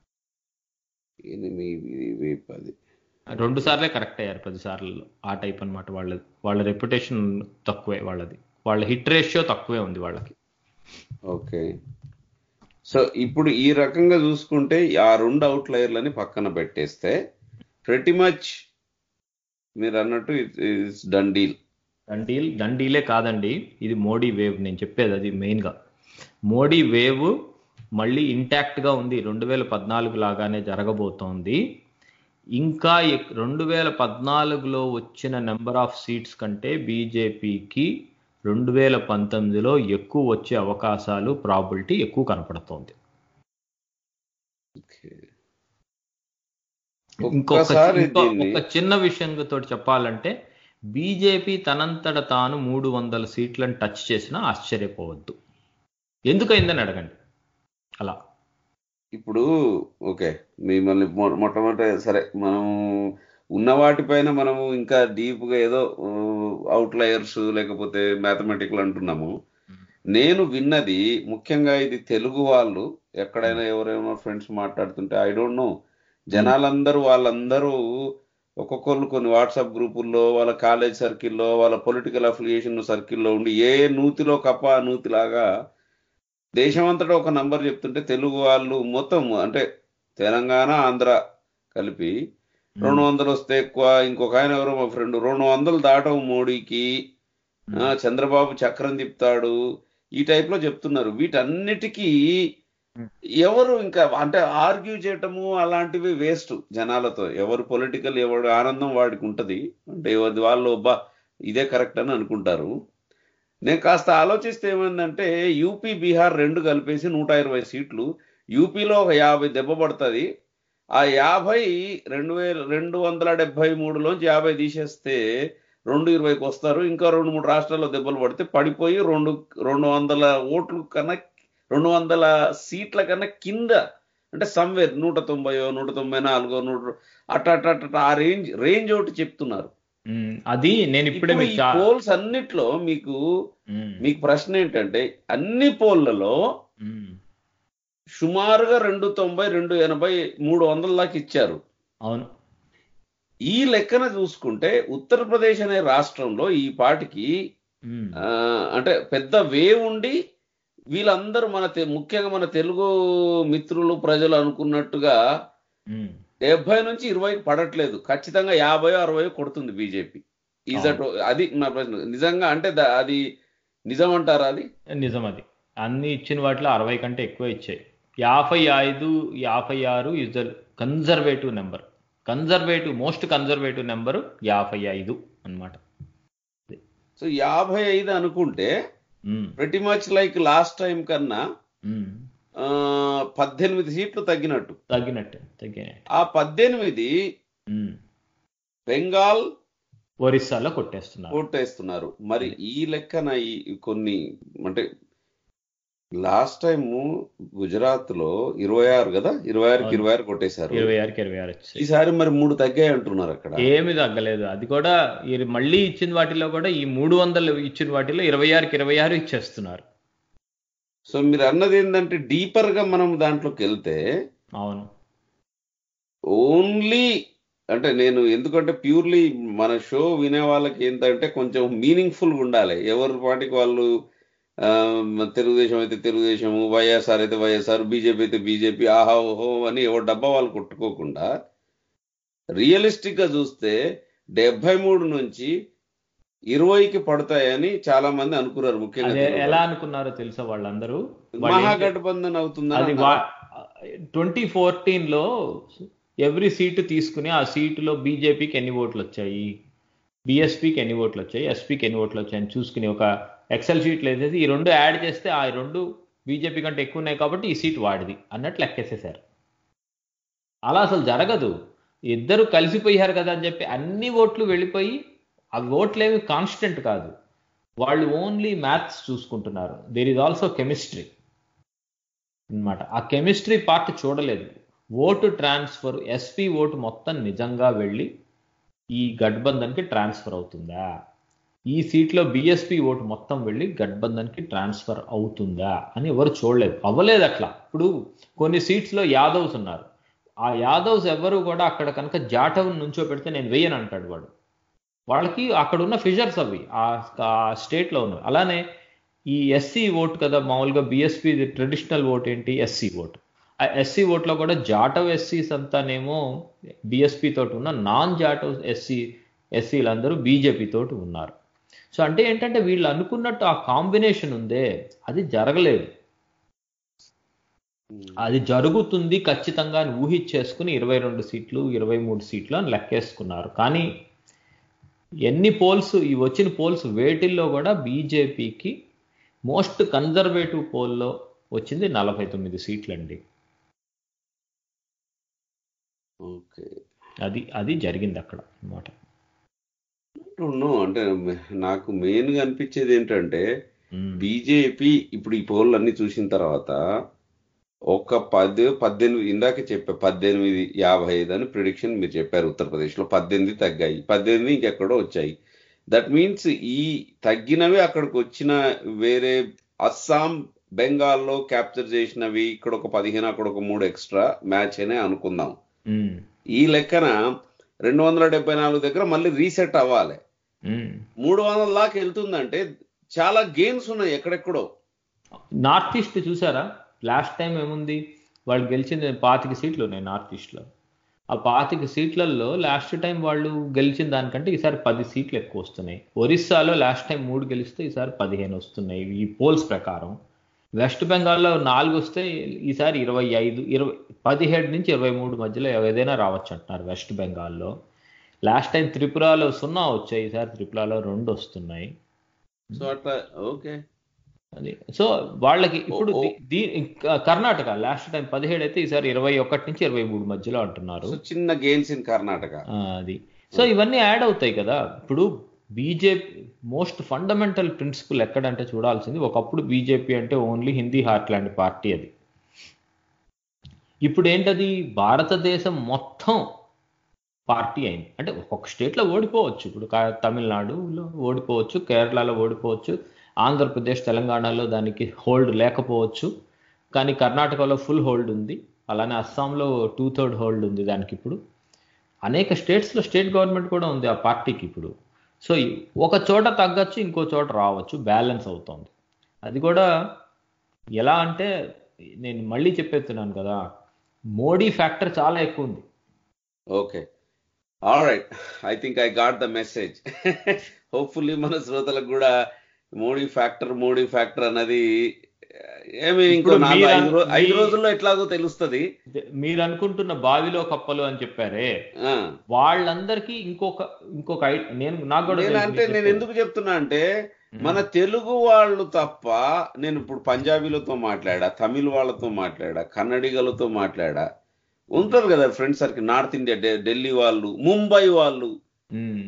ఎనిమిది పది రెండు సార్లే కరెక్ట్ అయ్యారు పది సార్లు ఆ టైప్ అన్నమాట వాళ్ళది వాళ్ళ రెప్యుటేషన్ తక్కువే వాళ్ళది వాళ్ళ హిట్ రేషియో తక్కువే ఉంది వాళ్ళకి ఓకే సో ఇప్పుడు ఈ రకంగా చూసుకుంటే ఆ రెండు అవుట్లయర్లని పక్కన పెట్టేస్తే ప్రతి మచ్ మీరు అన్నట్టు ఇట్స్ డన్ డీల్ డండీల్ డండీలే కాదండి ఇది మోడీ వేవ్ నేను చెప్పేది అది మెయిన్గా మోడీ వేవ్ మళ్ళీ ఇంటాక్ట్గా ఉంది రెండు వేల పద్నాలుగు లాగానే జరగబోతోంది ఇంకా రెండు వేల పద్నాలుగులో వచ్చిన నెంబర్ ఆఫ్ సీట్స్ కంటే బీజేపీకి రెండు వేల పంతొమ్మిదిలో ఎక్కువ వచ్చే అవకాశాలు ప్రాబిలిటీ ఎక్కువ కనపడుతోంది ఓకే. ఇంకొక ఒక్కసారి ఇంకో- దీన్ని ఒక చిన్న విషయంతో చెప్పాలంటే బీజేపీ తనంతట తాను మూడు వందల సీట్లను టచ్ చేసినా ఆశ్చర్యపోవద్దు ఎందుకైందని అడగండి అలా ఇప్పుడు ఓకే మిమ్మల్ని మొ- మొట్టమొదట సరే మనం ఉన్న వాటిపైన మనము ఇంకా డీప్ గా ఏదో అవుట్లయర్స్ లేకపోతే మ్యాథమెటికల్ అంటున్నాము నేను విన్నది ముఖ్యంగా ఇది తెలుగు వాళ్ళు ఎక్కడైనా ఎవరైనా ఫ్రెండ్స్ మాట్లాడుతుంటే ఐ డోంట్ నో జనాలందరూ వాళ్ళందరూ ఒక్కొక్కరు కొన్ని వాట్సాప్ గ్రూపుల్లో వాళ్ళ కాలేజ్ సర్కిల్లో వాళ్ళ పొలిటికల్ అఫిలియేషన్ సర్కిల్లో ఉండి ఏ నూతిలో కప్ప ఆ నూతిలాగా దేశమంతటా ఒక నంబర్ చెప్తుంటే తెలుగు వాళ్ళు మొత్తం అంటే తెలంగాణ ఆంధ్ర కలిపి రెండు వందలు వస్తే ఎక్కువ ఇంకొక ఆయన ఎవరో మా ఫ్రెండ్ రెండు వందలు దాటం మోడీకి ఆ, చంద్రబాబు చక్రం తిప్పుతాడు ఈ టైప్ లో చెప్తున్నారు వీటన్నిటికీ ఎవరు ఇంకా అంటే ఆర్గ్యూ చేయటము అలాంటివి వేస్ట్ జనాలతో ఎవరు పొలిటికల్ ఎవరు ఆనందం వాడికి ఉంటది అంటే ఎవరి వాళ్ళు బా ఇదే కరెక్ట్ అని అనుకుంటారు నేను కాస్త ఆలోచిస్తే ఏమైందంటే యూపీ బీహార్ రెండు కలిపేసి నూట ఇరవై సీట్లు యూపీలో ఒక యాభై దెబ్బ పడుతుంది ఆ యాభై రెండు వేల రెండు వందల డెబ్బై మూడులోంచి యాభై తీసేస్తే రెండు ఇరవైకి వస్తారు ఇంకా రెండు మూడు రాష్ట్రాల్లో దెబ్బలు పడితే పడిపోయి రెండు రెండు వందల ఓట్లు కన్నా రెండు వందల సీట్ల కన్నా కింద అంటే సమ్వేర్ నూట తొంభైయో నూట తొంభై నాలుగో నూట అట్ట అట్ట అట్ట ఆ రేంజ్ రేంజ్ ఒకటి చెప్తున్నారు ఉమ్, అది నేను ఇప్పుడే ఇప్పుడు మీకు ఈ చా- పోల్స్ అన్నిట్లో మీకు ఉమ్, మీకు ప్రశ్న ఏంటంటే అన్ని పోల్లలో ఉమ్, సుమారుగా రెండు తొంభై రెండు ఎనభై మూడు వందల దాకా ఇచ్చారు అవును ఈ లెక్కన చూసుకుంటే ఉత్తరప్రదేశ్ అనే రాష్ట్రంలో ఈ పాటికి ఉమ్, ఆ, అంటే పెద్ద వేవ్ ఉండి వీళ్ళందరూ మన తె- ముఖ్యంగా మన తెలుగు మిత్రులు ప్రజలు అనుకున్నట్టుగా ఉమ్. డెబ్బై నుంచి ఇరవైకి పడట్లేదు ఖచ్చితంగా యాభై అరవై కొడుతుంది బీజేపీ ఈజ్ దట్ అది నా ప్రశ్న నిజంగా అంటే ద- అది నిజం అంటారా అది నిజం అది అన్ని ఇచ్చిన వాటిలో అరవై కంటే ఎక్కువ ఇచ్చాయి యాభై ఐదు యాభై ఆరు is the conservative number conservative most conservative number యాభై ఐదు అన్నమాట సో యాభై ఐదు అనుకుంటే ప్రతి మచ్ లైక్ లాస్ట్ టైం కన్నా ఆ, పద్దెనిమిది సీట్లు తగ్గినట్టు తగ్గినట్టు తగ్గినట్టు ఆ పద్దెనిమిది ఉమ్. బెంగాల్ ఒరిస్సాలో కొట్టేస్తున్నారు ఓటేస్తున్నారు మరి ఈ లెక్కన ఈ కొన్ని అంటే లాస్ట్ టైం గుజరాత్ లో ఇరవై ఆరు కదా ఇరవై ఆరుకి ఇరవై ఆరు కొట్టేశారు ఇరవై ఆరుకి ఇరవై ఆరు వచ్చాయి ఈసారి మరి మూడు తగ్గాయి అంటున్నారు అక్కడ ఏమి తగ్గలేదు అది కూడా ఈ మళ్ళీ ఇచ్చిన వాటిలో కూడా ఈ మూడు వందలు ఇచ్చిన వాటిలో ఇరవై ఆరుకి ఇరవై ఆరు ఇచ్చేస్తున్నారు సో మీరు అన్నది ఏంటంటే డీపర్ గా మనం దాంట్లోకి వెళ్తే అవును ఓన్లీ అంటే నేను ఎందుకంటే ప్యూర్లీ మన షో వినే వాళ్ళకి ఏంటంటే కొంచెం మీనింగ్ఫుల్ ఉండాలి ఎవరి పాటికి వాళ్ళు ఆ, తెలుగుదేశం అయితే తెలుగుదేశం వైఎస్ఆర్ అయితే వైఎస్ఆర్ బీజేపీ అయితే బీజేపీ ఆహా ఓహో అని ఎవరు డబ్బా వాళ్ళు కొట్టుకోకుండా రియలిస్టిక్ గా చూస్తే డెబ్బై మూడు నుంచి ఇరవైకి పడతాయని చాలా మంది అనుకున్నారు ముఖ్యంగా అదే తెలుగు ఎలా వాళ్ళు. అనుకున్నారో తెలుసా వాళ్ళందరూ వాళ్ళు ఏం చే- మహాగఠబంధన్ అవుతుందని అది అన్నారు. ట్వంటీ ఫోర్టీన్ లో ఎవ్రీ సీటు తీసుకుని ఆ సీటులో బీజేపీకి ఎన్ని ఓట్లు వచ్చాయి బిఎస్పీకి ఎన్ని ఓట్లు వచ్చాయి ఎస్పీకి ఎన్ని ఓట్లు వచ్చాయి అని చూసుకుని ఒక ఎక్సెల్ షీట్లు వేసేసి ఈ రెండు యాడ్ చేస్తే ఆ రెండు బీజేపీ కంటే ఎక్కువ ఉన్నాయి కాబట్టి ఈ సీట్ వాడిది అన్నట్లు లెక్కేసేసారు అలా అసలు జరగదు ఇద్దరు కలిసిపోయారు కదా అని చెప్పి అన్ని ఓట్లు వెళ్ళిపోయి ఆ ఓట్లు ఏమి కాన్స్టెంట్ కాదు వాళ్ళు ఓన్లీ మ్యాథ్స్ చూసుకుంటున్నారు దేర్ ఈజ్ ఆల్సో కెమిస్ట్రీ అన్నమాట ఆ కెమిస్ట్రీ పార్ట్ చూడలేదు ఓటు ట్రాన్స్ఫర్ ఎస్పీ ఓటు మొత్తం నిజంగా వెళ్ళి ఈ గఠబంధన్కి ట్రాన్స్ఫర్ అవుతుందా ఈ సీట్లో బిఎస్పీ ఓటు మొత్తం వెళ్ళి గఠబంధన్కి ట్రాన్స్ఫర్ అవుతుందా అని ఎవరు చూడలేదు అవ్వలేదు అట్లా ఇప్పుడు కొన్ని సీట్స్లో యాదవ్స్ ఉన్నారు ఆ యాదవ్స్ ఎవరు కూడా అక్కడ కనుక జాటవ్ నుంచో పెడితే నేను వెయ్యను అంటాడు వాడు వాళ్ళకి అక్కడ ఉన్న ఫిజర్స్ అవి ఆ స్టేట్లో ఉన్నవి అలానే ఈ ఎస్సీ ఓట్ కదా మామూలుగా బిఎస్పీ ట్రెడిషనల్ ఓట్ ఏంటి ఎస్సీ ఓట్ ఆ ఎస్సీ ఓట్లో కూడా జాటవ్ ఎస్సీస్ అంతానేమో బిఎస్పీ తోటి ఉన్న నాన్ జాటవ్ ఎస్సీ ఎస్సీలందరూ బీజేపీ తోటి ఉన్నారు సో అంటే ఏంటంటే వీళ్ళు అనుకున్నట్టు ఆ కాంబినేషన్ ఉందే అది జరగలేదు అది జరుగుతుంది ఖచ్చితంగా అని ఊహించేసుకుని ఇరవై రెండు సీట్లు ఇరవై మూడు సీట్లు అని లెక్కేసుకున్నారు కానీ ఎన్ని పోల్స్ ఈ వచ్చిన పోల్స్ వేటిల్లో కూడా బీజేపీకి మోస్ట్ కన్జర్వేటివ్ పోల్లో వచ్చింది నలభై తొమ్మిది సీట్లండి ఓకే అది అది జరిగింది అక్కడ అన్నమాట నో అంటే నాకు మెయిన్ గా అనిపించేది ఏంటంటే బీజేపీ ఇప్పుడు ఈ పోల్ అన్ని చూసిన తర్వాత ఒక పది పద్దెనిమిది ఇందాక చెప్పా పద్దెనిమిది యాభై ఐదు అని ప్రిడిక్షన్ మీరు చెప్పారు ఉత్తరప్రదేశ్ లో పద్దెనిమిది తగ్గాయి పద్దెనిమిది ఇంకెక్కడో వచ్చాయి దట్ మీన్స్ ఈ తగ్గినవి అక్కడికి వచ్చిన వేరే అస్సాం బెంగాల్లో క్యాప్చర్ చేసినవి ఇక్కడ ఒక పదిహేను అక్కడ ఒక మూడు ఎక్స్ట్రా మ్యాచ్ అనే అనుకుందాం మ్మ్. ఈ లెక్కన రెండు వందల డెబ్బై నాలుగు దగ్గర మళ్ళీ రీసెట్ అవ్వాలి మ్మ్. మూడు వందల దాకా వెళ్తుందంటే చాలా గేమ్స్ ఉన్నాయి ఎక్కడెక్కడో నార్త్ ఈస్ట్ చూసారా లాస్ట్ టైం ఏముంది వాళ్ళు గెలిచింది పాతిక సీట్లు ఉన్నాయి నార్త్ ఈస్ట్లో ఆ పాతిక సీట్లలో లాస్ట్ టైం వాళ్ళు గెలిచిన దానికంటే ఈసారి పది సీట్లు ఎక్కువ వస్తున్నాయి ఒరిస్సాలో లాస్ట్ టైం మూడు గెలిస్తే ఈసారి పదిహేను వస్తున్నాయి ఈ పోల్స్ ప్రకారం వెస్ట్ బెంగాల్లో నాలుగు వస్తే ఈసారి ఇరవై ఐదు ఇరవై పదిహేడు నుంచి ఇరవై మూడు మధ్యలో ఏదైనా రావచ్చు అంటున్నారు వెస్ట్ బెంగాల్లో లాస్ట్ టైం త్రిపురలో సున్నా వచ్చాయి ఈసారి త్రిపురలో రెండు వస్తున్నాయి సో అట్లా ఓకే అది సో వాళ్ళకి ఇప్పుడు ఓ, ఓ. దీ- దీ- కర్ణాటక లాస్ట్ టైం పదిహేడు అయితే ఈసారి ఇరవై ఒకటి నుంచి ఇరవై మూడు మధ్యలో అంటున్నారు సో చిన్న గేమ్స్ ఇన్ కర్ణాటక ఆ, అది సో ఇవన్నీ యాడ్ అవుతాయి కదా ఇప్పుడు బీజేపీ మోస్ట్ ఫండమెంటల్ ప్రిన్సిపల్ ఎక్కడంటే చూడాల్సింది ఒకప్పుడు బీజేపీ అంటే ఓన్లీ హిందీ హార్ట్లాండ్ పార్టీ అది ఇప్పుడు ఏంటది భారతదేశం మొత్తం పార్టీ అయింది అంటే ఒక్కొక్క స్టేట్లో ఓడిపోవచ్చు ఇప్పుడు కా- తమిళనాడులో ఓడిపోవచ్చు కేరళలో ఓడిపోవచ్చు ఆంధ్రప్రదేశ్ తెలంగాణలో దానికి హోల్డ్ లేకపోవచ్చు కానీ కర్ణాటకలో ఫుల్ హోల్డ్ ఉంది అలానే అస్సాంలో టూ థర్డ్ హోల్డ్ ఉంది దానికి ఇప్పుడు అనేక స్టేట్స్లో స్టేట్ గవర్నమెంట్ కూడా ఉంది ఆ పార్టీకి ఇప్పుడు సో ఈ- ఒక చోట తగ్గచ్చు ఇంకో చోట రావచ్చు బ్యాలెన్స్ అవుతుంది అది కూడా ఎలా అంటే నేను మళ్ళీ చెప్పేస్తున్నాను కదా మోడీ ఫ్యాక్టర్ చాలా ఎక్కువ ఉంది okay all right I think I got the message hopefully మన శ్రోతలకు కూడా మోడీ ఫ్యాక్టర్ మోడీ ఫ్యాక్టర్ అన్నది ఏమి ఇంకో ఇప్పుడు నాలుగు మీరు ఐదు రో- మీ- ఐదు రోజుల్లో ఎట్లాగో తెలుస్తుంది మీరు అనుకుంటున్న బావిలో కప్పలు అని చెప్పారే ఆ. వాళ్ళందరికీ ఇంకొక ఇంకొక ఐ- నేను నాకు కూడా నేను తెలుసు అంటే మీరు నేను చెప్పేది. ఎందుకు చెప్తున్నా అంటే మన తెలుగు వాళ్ళు తప్ప నేను ఇప్పుడు పంజాబీలతో మాట్లాడా తమిళ వాళ్ళతో మాట్లాడా కన్నడిగలతో మాట్లాడా ఉంటారు కదా ఫ్రెండ్స్ సర్కిల్ నార్త్ ఇండియా ఢి- ఢిల్లీ వాళ్ళు ముంబై వాళ్ళు మ్మ్.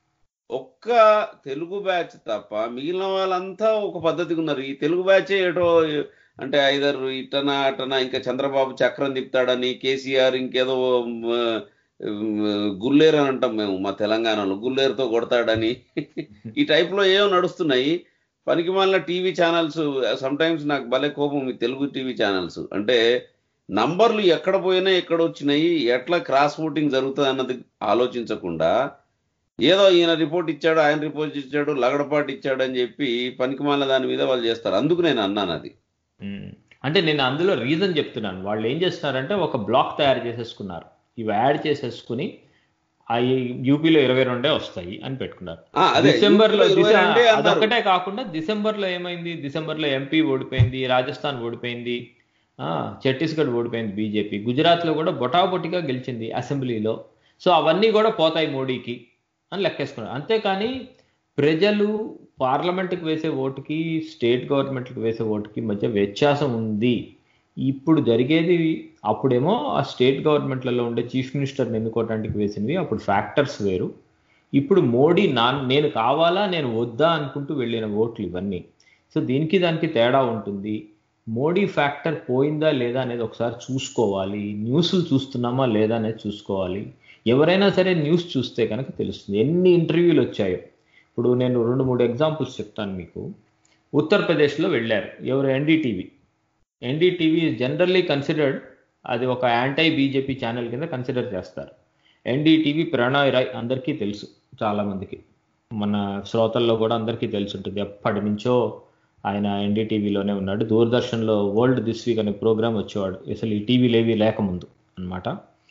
ఒక్క తెలుగు బ్యాచ్ తప్ప మిగిలిన వాళ్ళంతా ఒక పద్ధతిగా ఉన్నారు ఈ తెలుగు బ్యాచ్ ఏటో అంటే ఐదర్ ఇటనా అటనా ఇంకా చంద్రబాబు చక్రం తిప్పుతాడని కేసీఆర్ ఇంకేదో మ, మ్, గుల్లేరు అని అంటాం మేము మా తెలంగాణలో గుల్లేరుతో కొడతాడని ఈ type లో ఏవో నడుస్తున్నాయి పనికి మాలిన టీవీ ఛానల్స్ సమ్ టైమ్స్ నాకు భలే కోపం ఈ తెలుగు టీవీ ఛానల్స్ అంటే నంబర్లు ఎక్కడ పోయినా ఎక్కడ వచ్చినాయి ఎట్లా క్రాస్ ఓటింగ్ జరుగుతుంది అన్నది ఆలోచించకుండా ఏదో ఈయన రిపోర్ట్ ఇచ్చాడు ఆయన రిపోర్ట్ ఇచ్చాడు లగడపాటు ఇచ్చాడు అని చెప్పి పనికిమాల దాని మీద వాళ్ళు చేస్తారు అందుకు నేను అన్నాను అది మ్మ్. అంటే నేను అందులో రీజన్ చెప్తున్నాను వాళ్ళు ఏం చేస్తున్నారంటే ఒక బ్లాక్ తయారు చేసేసుకున్నారు ఇవి యాడ్ చేసేసుకుని ఆ యూపీలో ఇరవై రెండే వస్తాయి అని పెట్టుకున్నారు ఆ, అదే డిసెంబర్ లో యూపీలో ఇరవై రెండే అన్నారు. అదొక్కటే కాకుండా డిసెంబర్ లో ఏమైంది డిసెంబర్ లో ఎంపీ ఓడిపోయింది రాజస్థాన్ ఓడిపోయింది ఆ, ఛత్తీస్గఢ్ ఓడిపోయింది బీజేపీ గుజరాత్ లో కూడా బొటాబొటిగా గెలిచింది అసెంబ్లీలో సో అవన్నీ కూడా పోతాయి మోడీకి అని లెక్కేసుకున్నారు అంతేకాని ప్రజలు పార్లమెంట్కి వేసే ఓటుకి స్టేట్ గవర్నమెంట్కి వేసే ఓటుకి మధ్య వ్యత్యాసం ఉంది ఇప్పుడు జరిగేది అప్పుడేమో ఆ స్టేట్ గవర్నమెంట్లలో ఉండే చీఫ్ మినిస్టర్ని ఎన్నుకోవడానికి వేసినవి అప్పుడు ఫ్యాక్టర్స్ వేరు ఇప్పుడు మోడీ నా నేను కావాలా నేను వద్దా అనుకుంటూ వెళ్ళిన ఓట్లు ఇవన్నీ సో దీనికి దానికి తేడా ఉంటుంది మోడీ ఫ్యాక్టర్ పోయిందా లేదా అనేది ఒకసారి చూసుకోవాలి న్యూస్లు చూస్తున్నామా లేదా అనేది చూసుకోవాలి ఎవరైనా సరే న్యూస్ చూస్తే కనుక తెలుస్తుంది ఎన్ని ఇంటర్వ్యూలు వచ్చాయో ఇప్పుడు నేను రెండు మూడు ఎగ్జాంపుల్స్ చెప్తాను మీకు ఉత్తరప్రదేశ్లో వెళ్ళారు ఎవరు ఎన్డీటీవీ ఎన్డీటీవీ జనరల్లీ కన్సిడర్డ్ అది ఒక యాంటై బీజేపీ ఛానల్ కింద కన్సిడర్ చేస్తారు ఎన్డీటీవీ ప్రణయ్ రాయ్ అందరికీ తెలుసు చాలామందికి మన శ్రోతల్లో కూడా అందరికీ తెలిసి ఉంటుంది ఎప్పటి నుంచో ఆయన ఎన్డీటీవీలోనే ఉన్నాడు దూరదర్శన్లో వరల్డ్ దిస్ వీక్ అనే ప్రోగ్రామ్ వచ్చేవాడు అసలు ఈ టీవీలు ఏవి లేకముందు అన్నమాట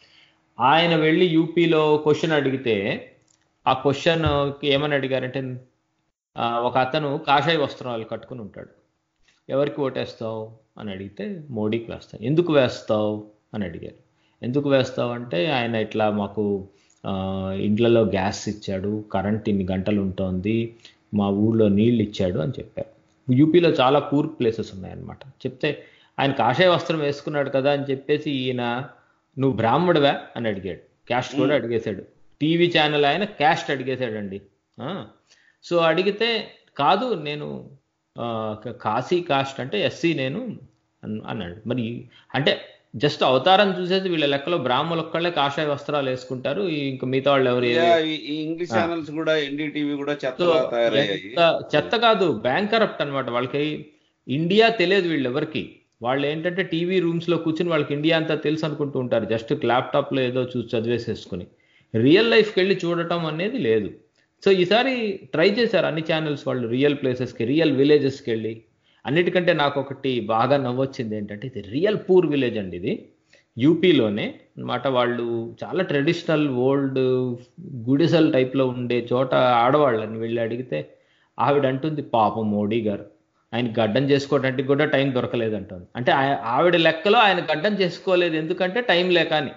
ఆయన వెళ్ళి యూపీలో క్వశ్చన్ అడిగితే ఆ క్వశ్చన్ ఏమని అడిగారంటే ఆ, ఒక అతను కాషాయ వస్త్రాలు కట్టుకుని ఉంటాడు ఎవరికి ఓటేస్తావు అని అడిగితే మోడీకి వేస్తాను ఎందుకు వేస్తావు అని అడిగారు ఎందుకు వేస్తావు అంటే ఆయన ఇట్లా మాకు ఆ, ఇండ్లలో గ్యాస్ ఇచ్చాడు కరెంట్ ఇన్ని గంటలు ఉంటుంది మా ఊళ్ళో నీళ్ళు ఇచ్చాడు అని చెప్పారు యూపీలో చాలా పూర్ ప్లేసెస్ ఉన్నాయన్నమాట చెప్తే ఆయన కాషాయ వస్త్రం వేసుకున్నాడు కదా అని చెప్పేసి ఈయన నువ్వు బ్రాహ్మడువా అని అడిగాడు క్యాస్ట్ కూడా అడిగేశాడు టీవీ ఛానల్ ఆయన క్యాస్ట్ అడిగేశాడండి ఆ, సో అడిగితే కాదు నేను ఆ, క- కాశీ కాస్ట్ అంటే ఎస్సీ నేను అన్- అన్నాడు మరి అంటే జస్ట్ అవతారం చూసేసి వీళ్ళ లెక్కలో బ్రాహ్మణులు ఒక్కళ్ళే కాషాయ వస్త్రాలు వేసుకుంటారు ఈ ఇంకా మిగతా వాళ్ళు ఎవరు యా, ఈ- ఈ ఇంగ్లీష్ ఛానల్స్ కూడా ఎన్డీటీవీ కూడా చెత్తగా తయారయ్యాయి ఎంత చెత్త కాదు బ్యాంక్ కరప్ట్ అనమాట వాళ్ళకి ఇండియా తెలియదు వీళ్ళు ఎవరికి వాళ్ళు ఏంటంటే టీవీ రూమ్స్ లో కూర్చుని వాళ్ళకి ఇండియా అంతా తెలుసు అనుకుంటూ ఉంటారు జస్ట్ ల్యాప్టాప్ లో ఏదో చూసి చదివేసేసుకుని రియల్ లైఫ్కి వెళ్ళి చూడటం అనేది లేదు సో ఈసారి ట్రై చేశారు అన్ని ఛానల్స్ వాళ్ళు రియల్ ప్లేసెస్కి రియల్ విలేజెస్కి వెళ్ళి అన్నిటికంటే నాకు ఒకటి బాగా నవ్వొచ్చింది ఏంటంటే ఇది రియల్ పూర్ విలేజ్ అండి ఇది యూపీలోనే అన్నమాట వాళ్ళు చాలా ట్రెడిషనల్ ఓల్డ్ గుడిసెల్ టైప్లో ఉండే చోట ఆడవాళ్ళని వెళ్ళి అడిగితే ఆవిడ అంటుంది పాపం మోడీ గారు ఆయన గడ్డం చేసుకోవడానికి కూడా టైం దొరకలేదు అంటుంది అంటే ఆయ- ఆవిడ లెక్కలో ఆయన గడ్డం చేసుకోలేదు ఎందుకంటే టైం లేక అని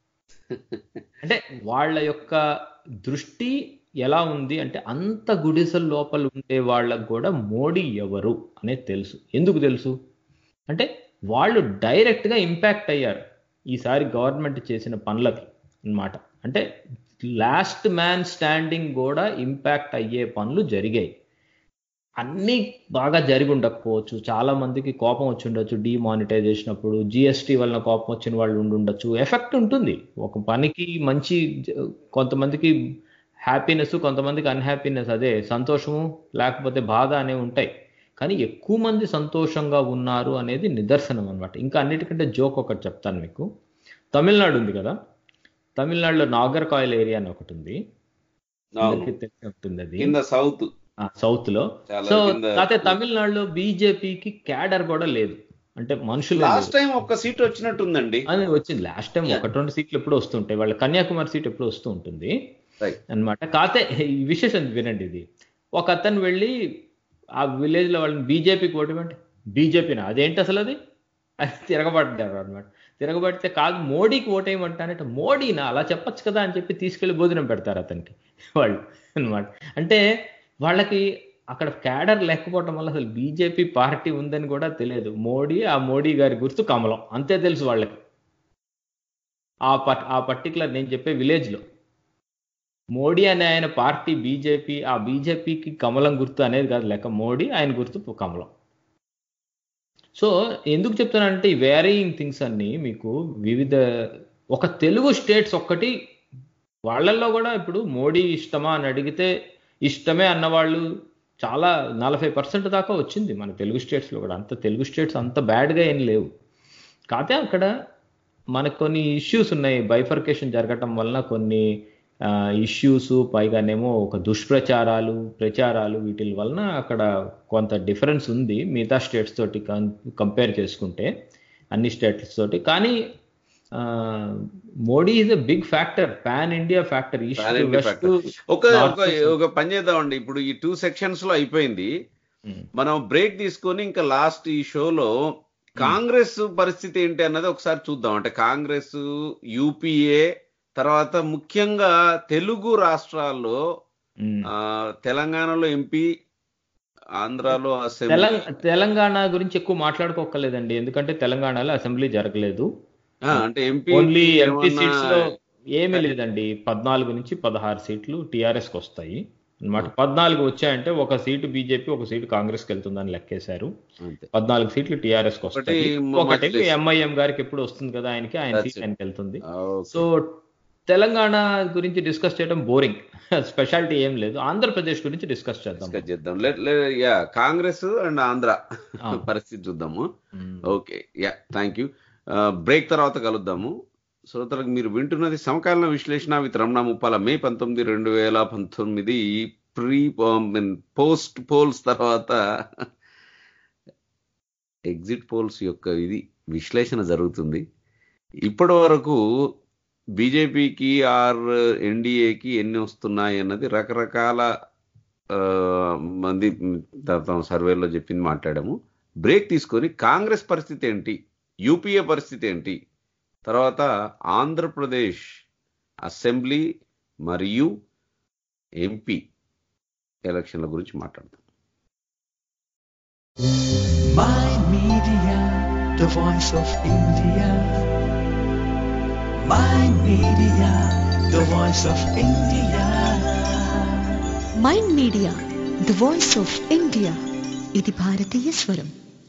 అంటే వాళ్ళ యొక్క దృష్టి ఎలా ఉంది అంటే అంత గుడిసెల లోపల ఉండే వాళ్ళకు కూడా మోడీ ఎవరు అనేది తెలుసు ఎందుకు తెలుసు అంటే వాళ్ళు డైరెక్ట్గా ఇంపాక్ట్ అయ్యారు ఈసారి గవర్నమెంట్ చేసిన పనులకి అన్నమాట అంటే లాస్ట్ మ్యాన్ స్టాండింగ్ కూడా ఇంపాక్ట్ అయ్యే పనులు జరిగాయి అన్నీ బాగా జరిగి ఉండకపోవచ్చు చాలా మందికి కోపం వచ్చి ఉండొచ్చు డిమానిటైజేషన్ అప్పుడు జిఎస్టీ వలన కోపం వచ్చిన వాళ్ళు ఉండి ఉండొచ్చు ఎఫెక్ట్ ఉంటుంది ఒక పనికి మంచి జ- కొంతమందికి హ్యాపీనెస్ కొంతమందికి అన్హ్యాపీనెస్ అదే సంతోషము లేకపోతే బాధ అనేవి ఉంటాయి కానీ ఎక్కువ మంది సంతోషంగా ఉన్నారు అనేది నిదర్శనం అన్నమాట ఇంకా అన్నిటికంటే జోక్ ఒకటి చెప్తాను మీకు తమిళనాడు ఉంది కదా తమిళనాడులో నాగర్కాయిల్ ఏరియా అని ఒకటి ఉంది అవును. అందరికీ తెలిసి ఉంటుంది అది కింద సౌత్ సౌత్ లో చాలా సో కింద- అయితే తమిళనాడులో బీజేపీకి క్యాడర్ కూడా లేదు అంటే మనుషులు లాస్ట్ టైం ఒక్క సీట్ వచ్చినట్టుందండి అని వచ్చింది లాస్ట్ టైం ఒకటి రెండు సీట్లు ఎప్పుడు వస్తుంటాయి వాళ్ళ కన్యాకుమారి సీట్ ఎప్పుడు వస్తూ ఉంటుంది Right. అన్నమాట కాతే ఈ విశేషం వినండి ఇది ఒక అతను వెళ్ళి ఆ విలేజ్ లో వాళ్ళని బీజేపీకి ఓటమంటే బీజేపీనా అదేంటి అసలు అది అని తిరగబడ్డారు అనమాట తిరగబడితే కాదు మోడీకి ఓటేయమంటానంటే మోడీనా అలా చెప్పొచ్చు కదా అని చెప్పి తీసుకెళ్లి భోజనం పెడతారు అతనికి వాళ్ళు అన్నమాట అంటే వాళ్ళకి అక్కడ క్యాడర్ లేకపోవటం వల్ల అసలు బీజేపీ పార్టీ ఉందని కూడా తెలియదు మోడీ ఆ మోడీ గారి గుర్తు కమలం అంతే తెలుసు వాళ్ళకి ఆ పట్ ఆ పర్టికులర్ నేను చెప్పే విలేజ్ లో మోడీ అనే ఆయన పార్టీ బీజేపీ ఆ బీజేపీకి కమలం గుర్తు అనేది కాదు లెక్క మోడీ ఆయన గుర్తు కమలం సో ఎందుకు చెప్తున్నానంటే ఈ వేరియింగ్ థింగ్స్ అన్ని మీకు వివిధ ఒక తెలుగు స్టేట్స్ ఒక్కటి వాళ్ళల్లో కూడా ఇప్పుడు మోడీ ఇష్టమా అని అడిగితే ఇష్టమే అన్నవాళ్ళు చాలా నలభై పర్సెంట్ దాకా వచ్చింది మన తెలుగు స్టేట్స్లో కూడా అంత తెలుగు స్టేట్స్ అంత బ్యాడ్గా ఏం లేవు కాకపోతే అక్కడ మనకు కొన్ని ఇష్యూస్ ఉన్నాయి బైఫర్కేషన్ జరగటం వలన కొన్ని ఇష్యూస్ పైగానేమో ఒక దుష్ప్రచారాలు ప్రచారాలు వీటి వలన అక్కడ కొంత డిఫరెన్స్ ఉంది మిగతా స్టేట్స్ తోటి కంపేర్ చేసుకుంటే అన్ని స్టేట్స్ తోటి కానీ ఆ, Modi is a big factor pan India factor Pan east India west factor. ఒక ఒక ఒక పని చేద్దామండి ఇప్పుడు ఈ టూ సెక్షన్స్ లో అయిపోయింది మనం బ్రేక్ తీసుకొని ఇంకా లాస్ట్ ఈ షోలో కాంగ్రెస్ పరిస్థితి ఏంటి అన్నది ఒకసారి చూద్దాం అంటే కాంగ్రెస్ యూపీఏ తర్వాత ముఖ్యంగా తెలుగు రాష్ట్రాల్లో ఆ, తెలంగాణలో ఎంపీ ఆంధ్రాలో అసెంబ్లీ తెలంగాణ తెలంగాణ గురించి ఎక్కువ మాట్లాడుకోకలేదండి ఎందుకంటే తెలంగాణలో అసెంబ్లీ జరగలేదు ఆ, అంటే ఎంపీ ఓన్లీ ఎంపీ సీట్స్ లో ఏమీ లేదండి పద్నాలుగు నుంచి పదహారు సీట్లు టిఆర్ఎస్ కి వస్తాయి అన్నమాట పద్నాలుగు వచ్చాయంటే ఒక సీటు బీజేపీ ఒక సీటు కాంగ్రెస్ కి వెళ్తుందని లెక్కేశారు అంతే పద్నాలుగు సీట్లు టిఆర్ఎస్ కి వస్తాయి ఒకటి మ- ఒకటి మజ్లిస్. ఎంఐఎం గారికి ఎప్పుడు వస్తుంది కదా ఆయనకి ఆయన That's సీట్ it. ఆయనకి వెళ్తుంది ఆ, ఓకే. సో తెలంగాణ గురించి డిస్కస్ చేయడం బోరింగ్ స్పెషాలిటీ ఏం లేదు ఆంధ్రప్రదేశ్ గురించి డిస్కస్ చేద్దాం డిస్కస్ చేద్దాం లే- లే- యా కాంగ్రెస్ అండ్ ఆంధ్ర ఆ. పరిస్థితి చూద్దాము hmm. Okay yeah thank you break తర్వాత కలుద్దాము శ్రోతలకు మీరు వింటున్నది సమకాలీన విశ్లేషణ విత్ రమణ ముప్పాల మే పంతొమ్మిది రెండు వేల పంతొమ్మిది ప్రీ పోస్ట్ పోల్స్ తర్వాత ఎగ్జిట్ పోల్స్ యొక్క ఇది విశ్లేషణ జరుగుతుంది ఇప్పటి వరకు బీజేపీకి ఆర్ ఎన్డీఏకి ఎన్ని వస్తున్నాయి అన్నది రకరకాల ఆ, మంది తమ సర్వేలో చెప్పింది మాట్లాడాము బ్రేక్ తీసుకొని కాంగ్రెస్ పరిస్థితి ఏంటి యూపీఏ పరిస్థితి ఏంటి తర్వాత ఆంధ్రప్రదేశ్ అసెంబ్లీ మరియు ఎంపీ ఎలక్షన్ల గురించి మాట్లాడదాం My Media, the voice of India. My Media, the voice of India. Mind media the voice of India ఇది భారతీయ స్వరం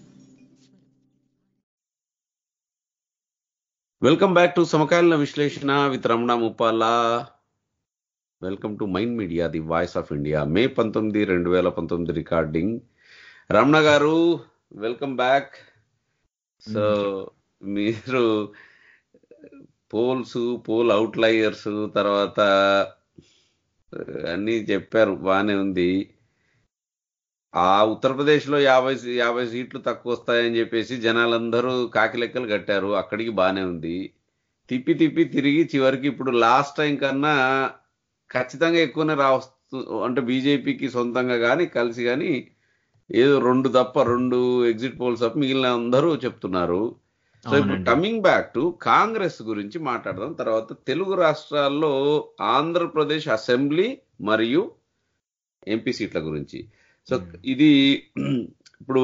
వెల్కమ్ బ్యాక్ టు సమకాలీన విశ్లేషణ with Ramana Muppala welcome to mind media the voice of India May పంతొమ్మిది రెండు వేల పంతొమ్మిది recording Ramana garu welcome back so మీరు పోల్స్ పోల్ అవుట్లయర్స్ తర్వాత అన్నీ చెప్పారు బాగానే ఉంది ఆ ఉత్తరప్రదేశ్లో యాభై యాభై సీట్లు తక్కువ వస్తాయని చెప్పేసి జనాలందరూ కాకి లెక్కలు కట్టారు అక్కడికి బాగానే ఉంది తిప్పి తిప్పి తిరిగి చివరికి ఇప్పుడు లాస్ట్ టైం కన్నా ఖచ్చితంగా ఎక్కువనే రావస్తు అంటే బీజేపీకి సొంతంగా కానీ కలిసి కానీ ఏదో రెండు తప్ప రెండు ఎగ్జిట్ పోల్స్ తప్ప మిగిలిన అందరూ చెప్తున్నారు సో ఇప్పుడు అవునండి. కమింగ్ బ్యాక్ టు కాంగ్రెస్ గురించి మాట్లాడదాం తర్వాత తెలుగు రాష్ట్రాల్లో ఆంధ్రప్రదేశ్ అసెంబ్లీ మరియు ఎంపీ సీట్ల గురించి సో Hmm. ఇది ఇప్పుడు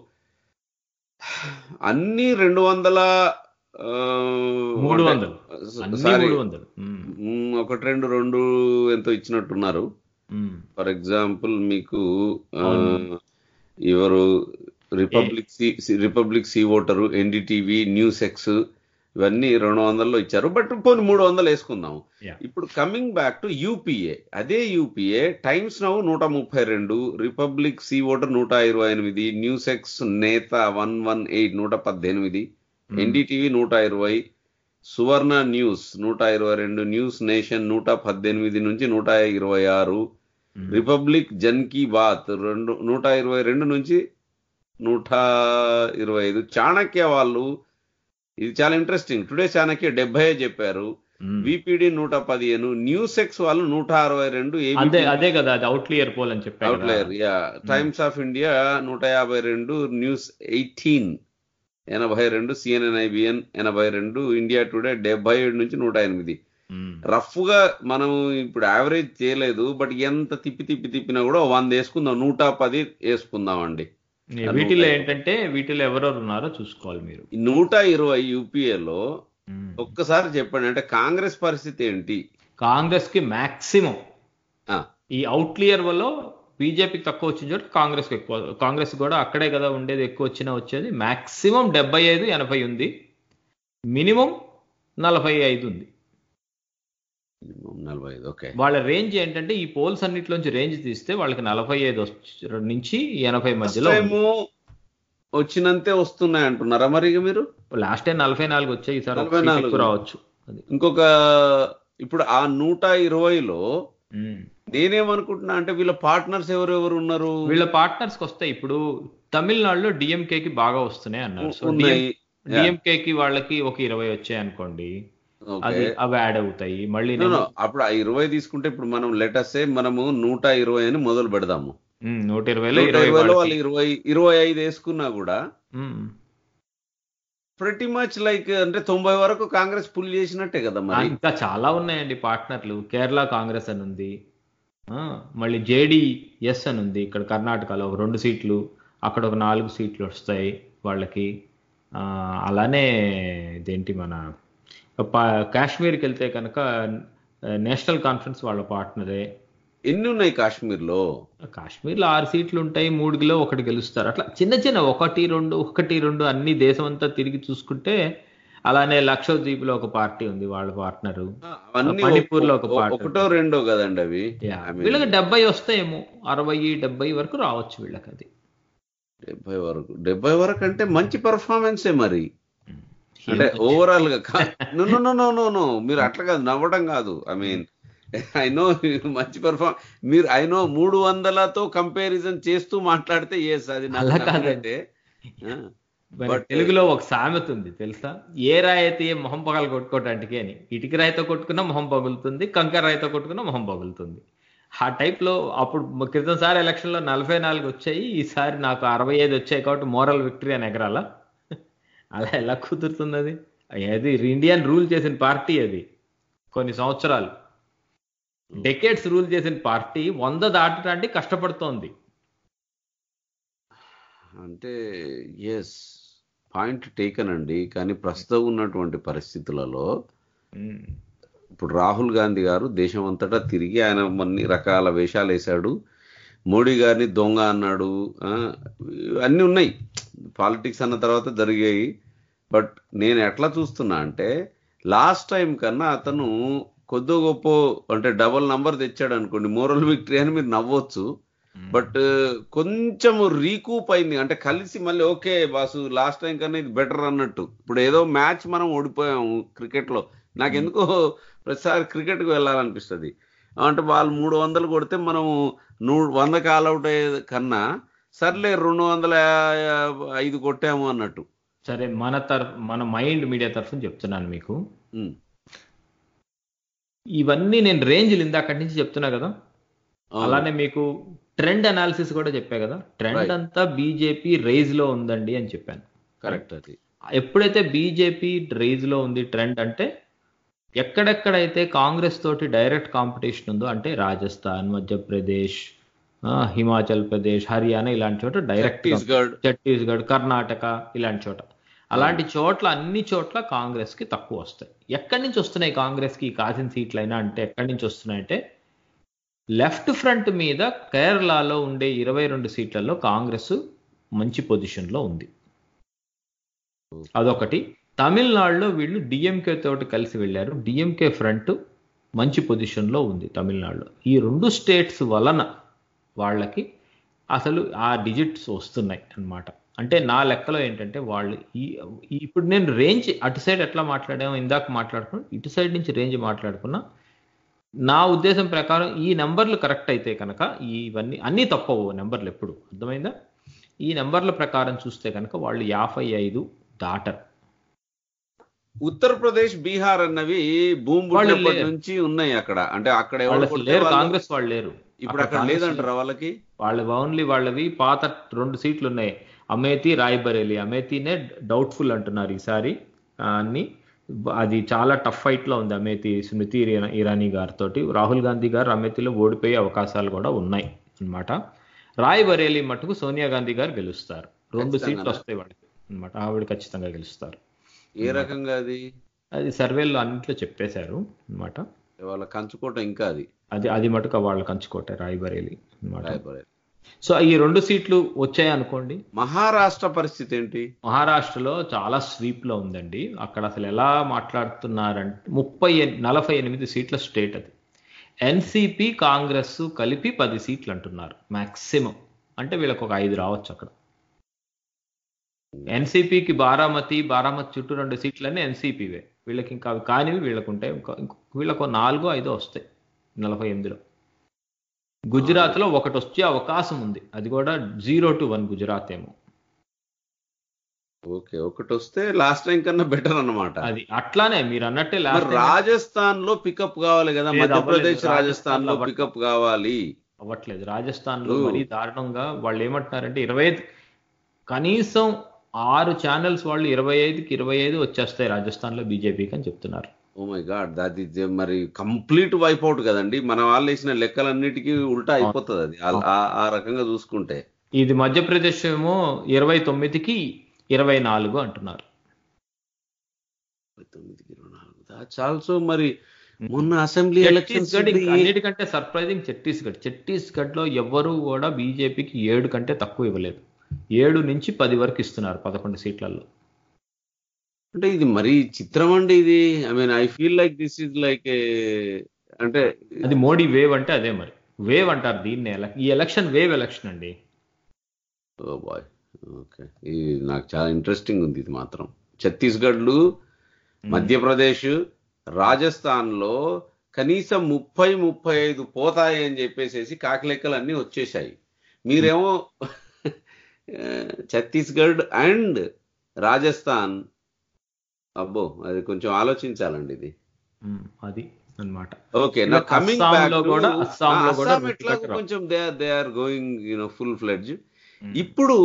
అన్ని రెండు వందల ఆ, మూడు అంటే- వందలు అన్ని సారీ మూడు వందలు ఉమ్, మ్, ఒకటి రెండు రెండు ఎంతో ఇచ్చినట్టున్నారు ఉమ్. ఫర్ ఎగ్జాంపుల్ మీకు ఆ, అవును. ఎవరు రిపబ్లిక్ సి సి- republic C voter NDTV news X ఇవన్నీ రెండు వందల్లో ఇచ్చారు బట్ పోనీ మూడు వందలు వేసుకుందాం Yeah. ఇప్పుడు కమింగ్ బ్యాక్ టు యూపీఏ అదే యూపీఏ టైమ్స్ నౌ నూట ముప్పై రెండు రిపబ్లిక్ సి ఓటర్ నూట ఇరవై ఎనిమిది news X Neta one one eight నూట పద్దెనిమిది ఉమ్. ఎన్డీటీవీ నూట ఇరవై సువర్ణ న్యూస్ నూట ఇరవై రెండు న్యూస్ నేషన్ నూట పద్దెనిమిది నుంచి నూట ఇరవై ఆరు ఉమ్. రిపబ్లిక్ జన్ కీ బాత్ రెండు నూట ఇరవై రెండు నుంచి నూట ఇరవై ఐదు చాణక్య వాళ్ళు ఇది చాలా ఇంట్రెస్టింగ్ టుడే చాణక్య డెబ్బై చెప్పారు ఉమ్. విపిడి నూట పదిహేను న్యూస్ ఎక్స్ వాళ్ళు నూట అరవై రెండు అదే అదే కదా అది అవుట్లియర్ పోల్ అని చెప్పారు కదా. Outlier yeah Times of India నూట యాభై రెండు న్యూస్ ఎయిటీన్ ఎనభై రెండు సిఎన్ఎన్ ఐబిఎన్ ఎనభై రెండు ఇండియా టుడే డెబ్బై ఏడు నుంచి నూట ఎనిమిది ఉమ్. రఫ్ గా మనం ఇప్పుడు యావరేజ్ చేయలేదు బట్ ఎంత తిప్పి తిప్పి తిప్పినా కూడా ఓ వంద వేసుకుందాం నూట పది వేసుకుందాం అండి వీటిలో ఏంటంటే వీటిలో ఎవరెవరు ఉన్నారో చూసుకోవాలి మీరు ఈ నూట ఇరవై యూపీఏలో ఉమ్. ఒక్కసారి చెప్పండి అంటే కాంగ్రెస్ పరిస్థితి ఏంటి కాంగ్రెస్ కి మాక్సిమం ఆ, ఈ అవుట్లియర్ వల్ల బీజేపీకి తక్కువ వచ్చిన చోట కాంగ్రెస్ కి ఎక్కువ కాంగ్రెస్ కూడా అక్కడే కదా ఉండేది ఎక్కువ వచ్చినా వచ్చేది మాక్సిమం డెబ్బై ఐదు ఎనభై ఉంది మినిమం నలభై ఐదు ఉంది నలభై ఐదు ఓకే వాళ్ళ రేంజ్ ఏంటంటే ఈ పోల్స్ అన్నిటిలోంచి రేంజ్ తీస్తే వాళ్ళకి నలభై ఐదు వచ్చి- నుంచి ఎనభై మధ్యలో ఏమో వచ్చినంతే వస్తున్నాయి అంటున్నారా మరి ఇక మీరు లాస్ట్ టైం నలభై నాలుగు వచ్చాయి ఈసారి ఒక నలభై సీట్ నాలుగు. ఎక్కువ రావచ్చు అది ఇంకొక ఇప్పుడు ఆ నూట ఇరవైలో ఉమ్. నేనేమనుకుంటున్నా అంటే వీళ్ళ పార్ట్నర్స్ ఎవరెవరు ఉన్నారు వీళ్ళ పార్ట్నర్స్ కి వస్తాయి ఇప్పుడు తమిళనాడులో డిఎంకే కి బాగా వస్తున్నాయి అన్నారు సో ఉన్నాయి డిఎంకే కి వాళ్ళకి ఒక ఇరవై వచ్చాయి అనుకోండి అది ఓకే అవి యాడ్ అవుతాయి మళ్ళీ No, no. అప్పుడు ఆ ఇరవై తీసుకుంటే ఇప్పుడు మనం లెటర్సే మనము నూట ఇరవై అని మొదలు పెడదాము ఉమ్, నూట ఇరవైలో నూట ఇరవై ఇరవైలో వాళ్ళకి. వాళ్ళు ఇరవై ఇరవై ఐదు వేసుకున్నా కూడా ఉమ్. ప్రతి మచ్ లైక్ అంటే తొంభై వరకు కాంగ్రెస్ పుల్ చేసినట్టే కదా ఆ, మరి ఇంకా చాలా ఉన్నాయండి పార్ట్నర్లు కేరళ కాంగ్రెస్ అని ఉంది ఆ, మళ్ళీ జేడిఎస్ అని ఉంది ఇక్కడ కర్ణాటకలో ఒక రెండు సీట్లు అక్కడ ఒక నాలుగు సీట్లు వస్తాయి వాళ్ళకి ఆ, అలానే ఇదేంటి మన పా- కాశ్మీర్కి వెళ్తే కనుక నేషనల్ కాన్ఫరెన్స్ వాళ్ళ పార్ట్నరే ఎన్ని ఉన్నాయి కాశ్మీర్ లో కాశ్మీర్లో ఆరు సీట్లు ఉంటాయి మూడులో ఒకటి గెలుస్తారు అట్లా చిన్న చిన్న ఒకటి రెండు ఒకటి రెండు అన్ని దేశం అంతా తిరిగి చూసుకుంటే అలానే లక్షద్వీప్ లో ఒక పార్టీ ఉంది వాళ్ళ పార్ట్నరు అవన్నీ మణిపూర్లో ఒక ఒ- పార్ట్ ఒకటో రెండో కదండి అవి యా. I mean, వీళ్ళకి డెబ్బై వస్తాయేమో అరవై డెబ్బై వరకు రావచ్చు వీళ్ళకి అది డెబ్బై వరకు డెబ్బై వరకు అంటే మంచి పెర్ఫార్మెన్సే మరి అంటే ఓవరాల్ గా no no no no no మీరు అట్లా కాదు నవ్వడం కాదు ఐ మీన్ ఐ నో మంచి పెర్ఫార్మ్ మీరు ఐ నో మూడు వందలతో కంపారిజన్ చేస్తూ మాట్లాడితే ఎస్ అది నాకు అలా కాదండి. నచ్చినట్టే. ఆ. మన But- తెలుగులో ఒక సామెత ఉంది తెలుసా ఏ రాయి అయితే ఏ మొహం పగలు కొట్టుకోవటానికి అని ఇటుక రాయితో కొట్టుకున్నా మొహం పగులుతుంది కంకర రాయితో కొట్టుకున్నా మొహం పగులుతుంది ఆ టైప్ లో అప్పుడు క్రితం సారి ఎలక్షన్ లో నలభై నాలుగు వచ్చాయి ఈసారి నాకు అరవై ఐదు వచ్చాయి కాబట్టి మోరల్ విక్టరీ అని ఎగరాలా అలా ఎలా కుదురుతుంది అది అది ఇండియన్ రూల్ చేసిన పార్టీ అది కొన్ని సంవత్సరాలు డెకేట్స్ రూల్ చేసిన పార్టీ వంద దాటడానికి కష్టపడుతోంది అంటే ఎస్ పాయింట్ టేకన్ అండి కానీ ప్రస్తుతం ఉన్నటువంటి పరిస్థితులలో ఉమ్, ఇప్పుడు రాహుల్ గాంధీ గారు దేశం అంతటా తిరిగి ఆయన అన్ని రకాల వేషాలు వేశాడు మోడీ గారిని దొంగ అన్నాడు ఆ, అన్నీ ఉన్నాయి పాలిటిక్స్ అన్న తర్వాత జరిగాయి బట్ నేను ఎట్లా చూస్తున్నా అంటే లాస్ట్ టైం కన్నా అతను కొద్ది గొప్ప అంటే డబల్ నంబర్ తెచ్చాడు అనుకోండి మోరల్ విక్టరీ అని మీరు నవ్వచ్చు బట్ కొంచెం రీకూప్ అయింది అంటే కలిసి మళ్ళీ ఓకే బాసు లాస్ట్ టైం కన్నా ఇది బెటర్ అన్నట్టు ఇప్పుడు ఏదో మ్యాచ్ మనం ఓడిపోయాము క్రికెట్ లో నాకు ఎందుకో ప్రతిసారి క్రికెట్ కు వెళ్ళాలనిపిస్తుంది అంటే వాళ్ళు మూడు వందలు కొడితే మనం నూ వందకి ఆల్అవుట్ అయ్యే కన్నా సర్లే రెండు వందల ఐదు కొట్టాము అన్నట్టు సరే మన తరఫు మన మైండ్ మీడియా తరఫున చెప్తున్నాను మీకు ఉమ్, ఇవన్నీ నేను రేంజ్లు ఇందాకటి నుంచి చెప్తున్నా కదా అవును. అలానే మీకు ట్రెండ్ అనాలిసిస్ కూడా చెప్పా కదా ట్రెండ్ Right. అంతా బీజేపీ రేజ్ లో ఉందండి అని చెప్పాను కరెక్ట్ అది ఎప్పుడైతే బీజేపీ రేజ్ లో ఉంది ట్రెండ్ అంటే ఎక్కడెక్కడైతే కాంగ్రెస్ తోటి డైరెక్ట్ కాంపిటీషన్ ఉందో అంటే రాజస్థాన్ మధ్యప్రదేశ్ ఆ, హిమాచల్ ప్రదేశ్ హర్యానా ఇలాంటి చోట డైరెక్ట్ ఛత్తీస్గఢ్ ఛత్తీస్గఢ్ కర్ణాటక ఇలాంటి చోట అలాంటి చోట్ల అన్ని చోట్ల కాంగ్రెస్ కి తక్కువ వస్తాయి ఎక్కడి నుంచి వస్తున్నాయి కాంగ్రెస్ కి కాసిన సీట్లైనా అంటే ఎక్కడి నుంచి వస్తున్నాయంటే లెఫ్ట్ ఫ్రంట్ మీద కేరళలో ఉండే ఇరవై రెండు సీట్లలో కాంగ్రెస్ మంచి పొజిషన్ లో ఉంది అదొకటి తమిళనాడులో వీళ్ళు డిఎంకే తోటి కలిసి వెళ్ళారు డిఎంకే ఫ్రంట్ మంచి పొజిషన్ లో ఉంది తమిళనాడులో ఈ రెండు స్టేట్స్ వలన వాళ్ళకి అసలు ఆ డిజిట్స్ వస్తున్నాయి అన్నమాట అంటే నా లెక్కలో ఏంటంటే వాళ్ళు ఈ ఈ- ఇప్పుడు నేను రేంజ్ అటు సైడ్ ఎట్లా మాట్లాడామో ఇందాక మాట్లాడుకున్నా ఇటు సైడ్ నుంచి రేంజ్ మాట్లాడుకున్నా నా ఉద్దేశం ప్రకారం ఈ నెంబర్లు కరెక్ట్ అయితే కనుక ఇవన్నీ అన్నీ తప్పవు నెంబర్లు ఎప్పుడు అర్థమైందా ఈ నెంబర్ల ప్రకారం చూస్తే కనుక వాళ్ళు యాభై ఐదు దాటరు ఉత్తరప్రదేశ్ బీహార్ అన్నవి భూమి వాళ్ళు పుట్టినప్పటి లేరు. నుంచి ఉన్నాయి అక్కడ అంటే అక్కడ వాళ్ళు ఎవరు అసలు కొడితే లేరు వాళ్ళు- కాంగ్రెస్ వాళ్ళు లేరు ఇప్పుడు అక్కడ కాంగ్రెస్ లేదంటారా వాళ్ళకి వాళ్ళ ఓన్లీ వాళ్ళవి పాత రెండు సీట్లు ఉన్నాయి అమేథీ రాయ్బరేలీ అమేథీనే డౌట్ఫుల్ అంటున్నారు ఈసారి ఆ, అన్ని బ- అది చాలా టఫ్ ఫైట్ లో ఉంది అమేథీ స్మృతి ఇరా- ఇరానీ గారితో రాహుల్ గాంధీ గారు అమేథీలో ఓడిపోయే అవకాశాలు కూడా ఉన్నాయి అన్నమాట రాయ్బరేలీ మటుకు సోనియా గాంధీ గారు గెలుస్తారు రెండు ఖచ్చితంగా. సీట్లు వస్తాయి వాళ్ళకి అన్నమాట ఆవిడ ఖచ్చితంగా గెలుస్తారు ఏ రకంగా అది అది సర్వేలో అన్నింటిలో చెప్పేశారు అన్నమాట వాళ్ళ కంచుకోట ఇంకా అది అది అది మటుకు వాళ్ళు కంచుకోట రాయ్బరేలీ అన్నమాట రాయబరేలి. సో ఈ రెండు సీట్లు వచ్చాయి అనుకోండి మహారాష్ట్ర పరిస్థితి ఏంటి మహారాష్ట్రలో చాలా స్వీప్ లో ఉందండి అక్కడ అసలు ఎలా మాట్లాడుతున్నారంటే ముప్పై ఎన్- నలభై ఎనిమిది సీట్ల స్టేట్ అది ఎన్సిపి కాంగ్రెస్ కలిపి పది సీట్లు అంటున్నారు మాక్సిమం అంటే వీళ్ళకి ఒక ఐదు రావచ్చు అక్కడ ఎన్సిపికి బారామతి బారామతి చుట్టూ రెండు సీట్లన్నీ ఎన్సిపివే వీళ్ళకి ఇంకా అవి కానివి వీళ్ళకు ఉంటాయి ఇంకా ఇంకో- వీళ్ళకు నాలుగో ఐదో వస్తాయి నలభై ఎనిమిదిలో గుజరాత్ లో ఒకటి వచ్చే అవకాశం ఉంది అది కూడా జీరో టు వన్ గుజరాత్ ఏమో ఓకే ఒకటి వస్తే లాస్ట్ టైం కన్నా బెటర్ అన్నమాట అది అట్లానే మీరు అన్నట్టే మరి లాస్ట్ రాజస్థాన్ లో పికప్ కావాలి కదా లేదు, మధ్యప్రదేశ్ అవ్వలేదు. రాజస్థాన్ లో రాజస్థాన్లో పికప్ కావాలి అవ్వట్లేదు రాజస్థాన్ లో ఓ. మరీ దారుణంగా వాళ్ళు ఏమంటున్నారంటే ఇరవై ఐదు కనీసం ఆరు ఛానల్స్ వాళ్ళు ఇరవై ఐదుకి ఇరవై ఐదు వచ్చేస్తాయి రాజస్థాన్ లో బీజేపీకి అని చెప్తున్నారు ఓ మై గాడ్ దాది మరి కంప్లీట్ వైప్ అవుట్ కదండి మన వాళ్ళు వేసిన లెక్కలన్నిటికీ ఉల్టా అయిపోతుంది అది ఆ- ఆ- ఆ రకంగా చూసుకుంటే ఇది మధ్యప్రదేశ్ ఏమో ఇరవై తొమ్మిదికి ఇరవై నాలుగు అంటున్నారు తొమ్మిదికి ఇరవై నాలుగు దాట్స్ ఆల్సో మరి మొన్న అసెంబ్లీ ఎలక్షన్స్ ఛత్తీస్గఢ్ ఇంకా అన్నిటికంటే సర్ప్రైజింగ్ ఛత్తీస్గఢ్ ఛత్తీస్గఢ్ లో ఎవరు కూడా బీజేపీకి ఏడు కంటే తక్కువ ఇవ్వలేదు ఏడు నుంచి పది వరకు ఇస్తున్నారు పదకొండు సీట్లలో అంటే ఇది మరి చిత్రం అండి ఇది I mean I feel like this is like అంటే అది మోడీ వేవ్ అంటే అదే మరి వేవ్ అంటారు దీన్ని ఎల- ఈ ఎలక్షన్ వేవ్ ఎలక్షన్ అండి ఓ బాయ్ ఓకే ఇది నాకు చాలా ఇంట్రెస్టింగ్ ఉంది ఇది మాత్రం ఛత్తీస్గఢ్లు మధ్యప్రదేశ్ రాజస్థాన్ లో కనీసం ముప్పై ముప్పై ఐదు పోతాయి అని చెప్పేసేసి కాకిలెక్కలు అన్ని వచ్చేసాయి మీరేమో ఆ, ఛత్తీస్గఢ్ అండ్ రాజస్థాన్ అబ్బో అది కొంచెం ఆలోచించాలండి ఇది ఉమ్, అది అన్నమాట ఓకే నా ఇప్పుడు కమింగ్ అస్సాంలో బ్యాక్ కూడా- అస్సాంలో కూడా అస్సాం రెండు ఎట్లా దగ్గర. కొంచెం they they are going you know full fledged um. ఇప్పుడు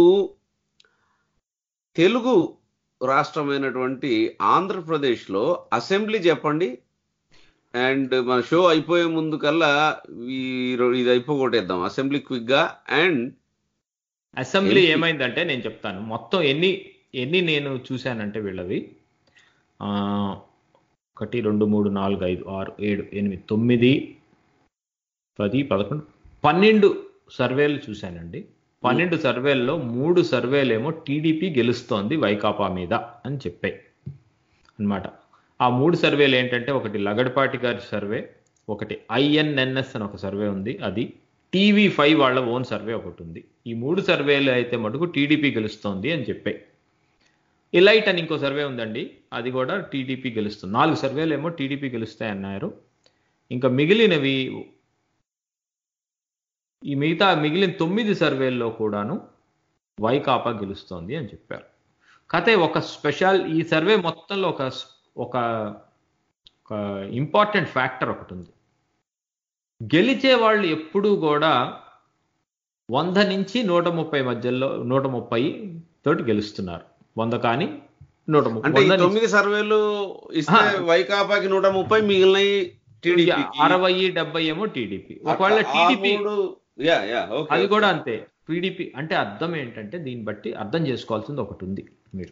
తెలుగు రాష్ట్రమైనటువంటి ఆంధ్రప్రదేశ్ లో అసెంబ్లీ చెప్పండి అండ్ మన షో అయిపోయే ముందు కల్లా ఈ రో- ఇది అయిపోగొట్టేద్దాం అసెంబ్లీ క్విక్ గా అండ్ అసెంబ్లీ ఏంటి? ఏమైందంటే నేను చెప్తాను మొత్తం ఎన్ని ఎన్ని నేను చూశానంటే వీళ్ళవి ఆ, ఒకటి రెండు మూడు నాలుగు ఐదు ఆరు ఏడు ఎనిమిది తొమ్మిది పది పదకొండు పన్నెండు సర్వేలు చూశానండి పన్నెండు సర్వేల్లో మూడు సర్వేలేమో టీడీపీ గెలుస్తోంది వైకాపా మీద అని చెప్పాయి అన్నమాట ఆ మూడు సర్వేలు ఏంటంటే ఒకటి లగడపాటి గారి సర్వే ఒకటి ఐఎన్ఎన్ఎస్ అని ఒక సర్వే ఉంది అది టీవీ ఫైవ్ వాళ్ళ ఓన్ సర్వే ఒకటి ఉంది ఈ మూడు సర్వేలు అయితే మటుకు టీడీపీ గెలుస్తోంది అని చెప్పాయి ఇలైట్ అని ఇంకో సర్వే ఉందండి అది కూడా టీడీపీ గెలుస్తుంది నాలుగు సర్వేలు ఏమో టీడీపీ గెలుస్తాయి అన్నారు ఇంకా మిగిలినవి ఈ మిగతా మిగిలిన తొమ్మిది సర్వేల్లో కూడాను వైకాపా గెలుస్తోంది అని చెప్పారు కథే ఒక స్పెషల్ ఈ సర్వే మొత్తంలో ఒక ఒక ఒక ఇంపార్టెంట్ ఫ్యాక్టర్ ఒకటి ఉంది గెలిచే వాళ్ళు ఎప్పుడూ కూడా వంద నుంచి నూట ముప్పై మధ్యలో నూట ముప్పై తోటి గెలుస్తున్నారు వంద కానీ నూట ముప్పై అంటే ఈ వంద నుంచి తొమ్మిది సర్వేలు ఇస్తే ఆ. వైకాపాకి నూట ముప్పై మిగిలినవి టీడీపీ అరవై డెబ్బై ఏమో టీడీపీ ఒకవేళ టీడీపీ యా యా ఓకే అది కూడా అంతే టీడీపీ అంటే అర్థం ఏంటంటే దీన్ని బట్టి అర్థం చేసుకోవాల్సింది ఒకటి ఉంది మీరు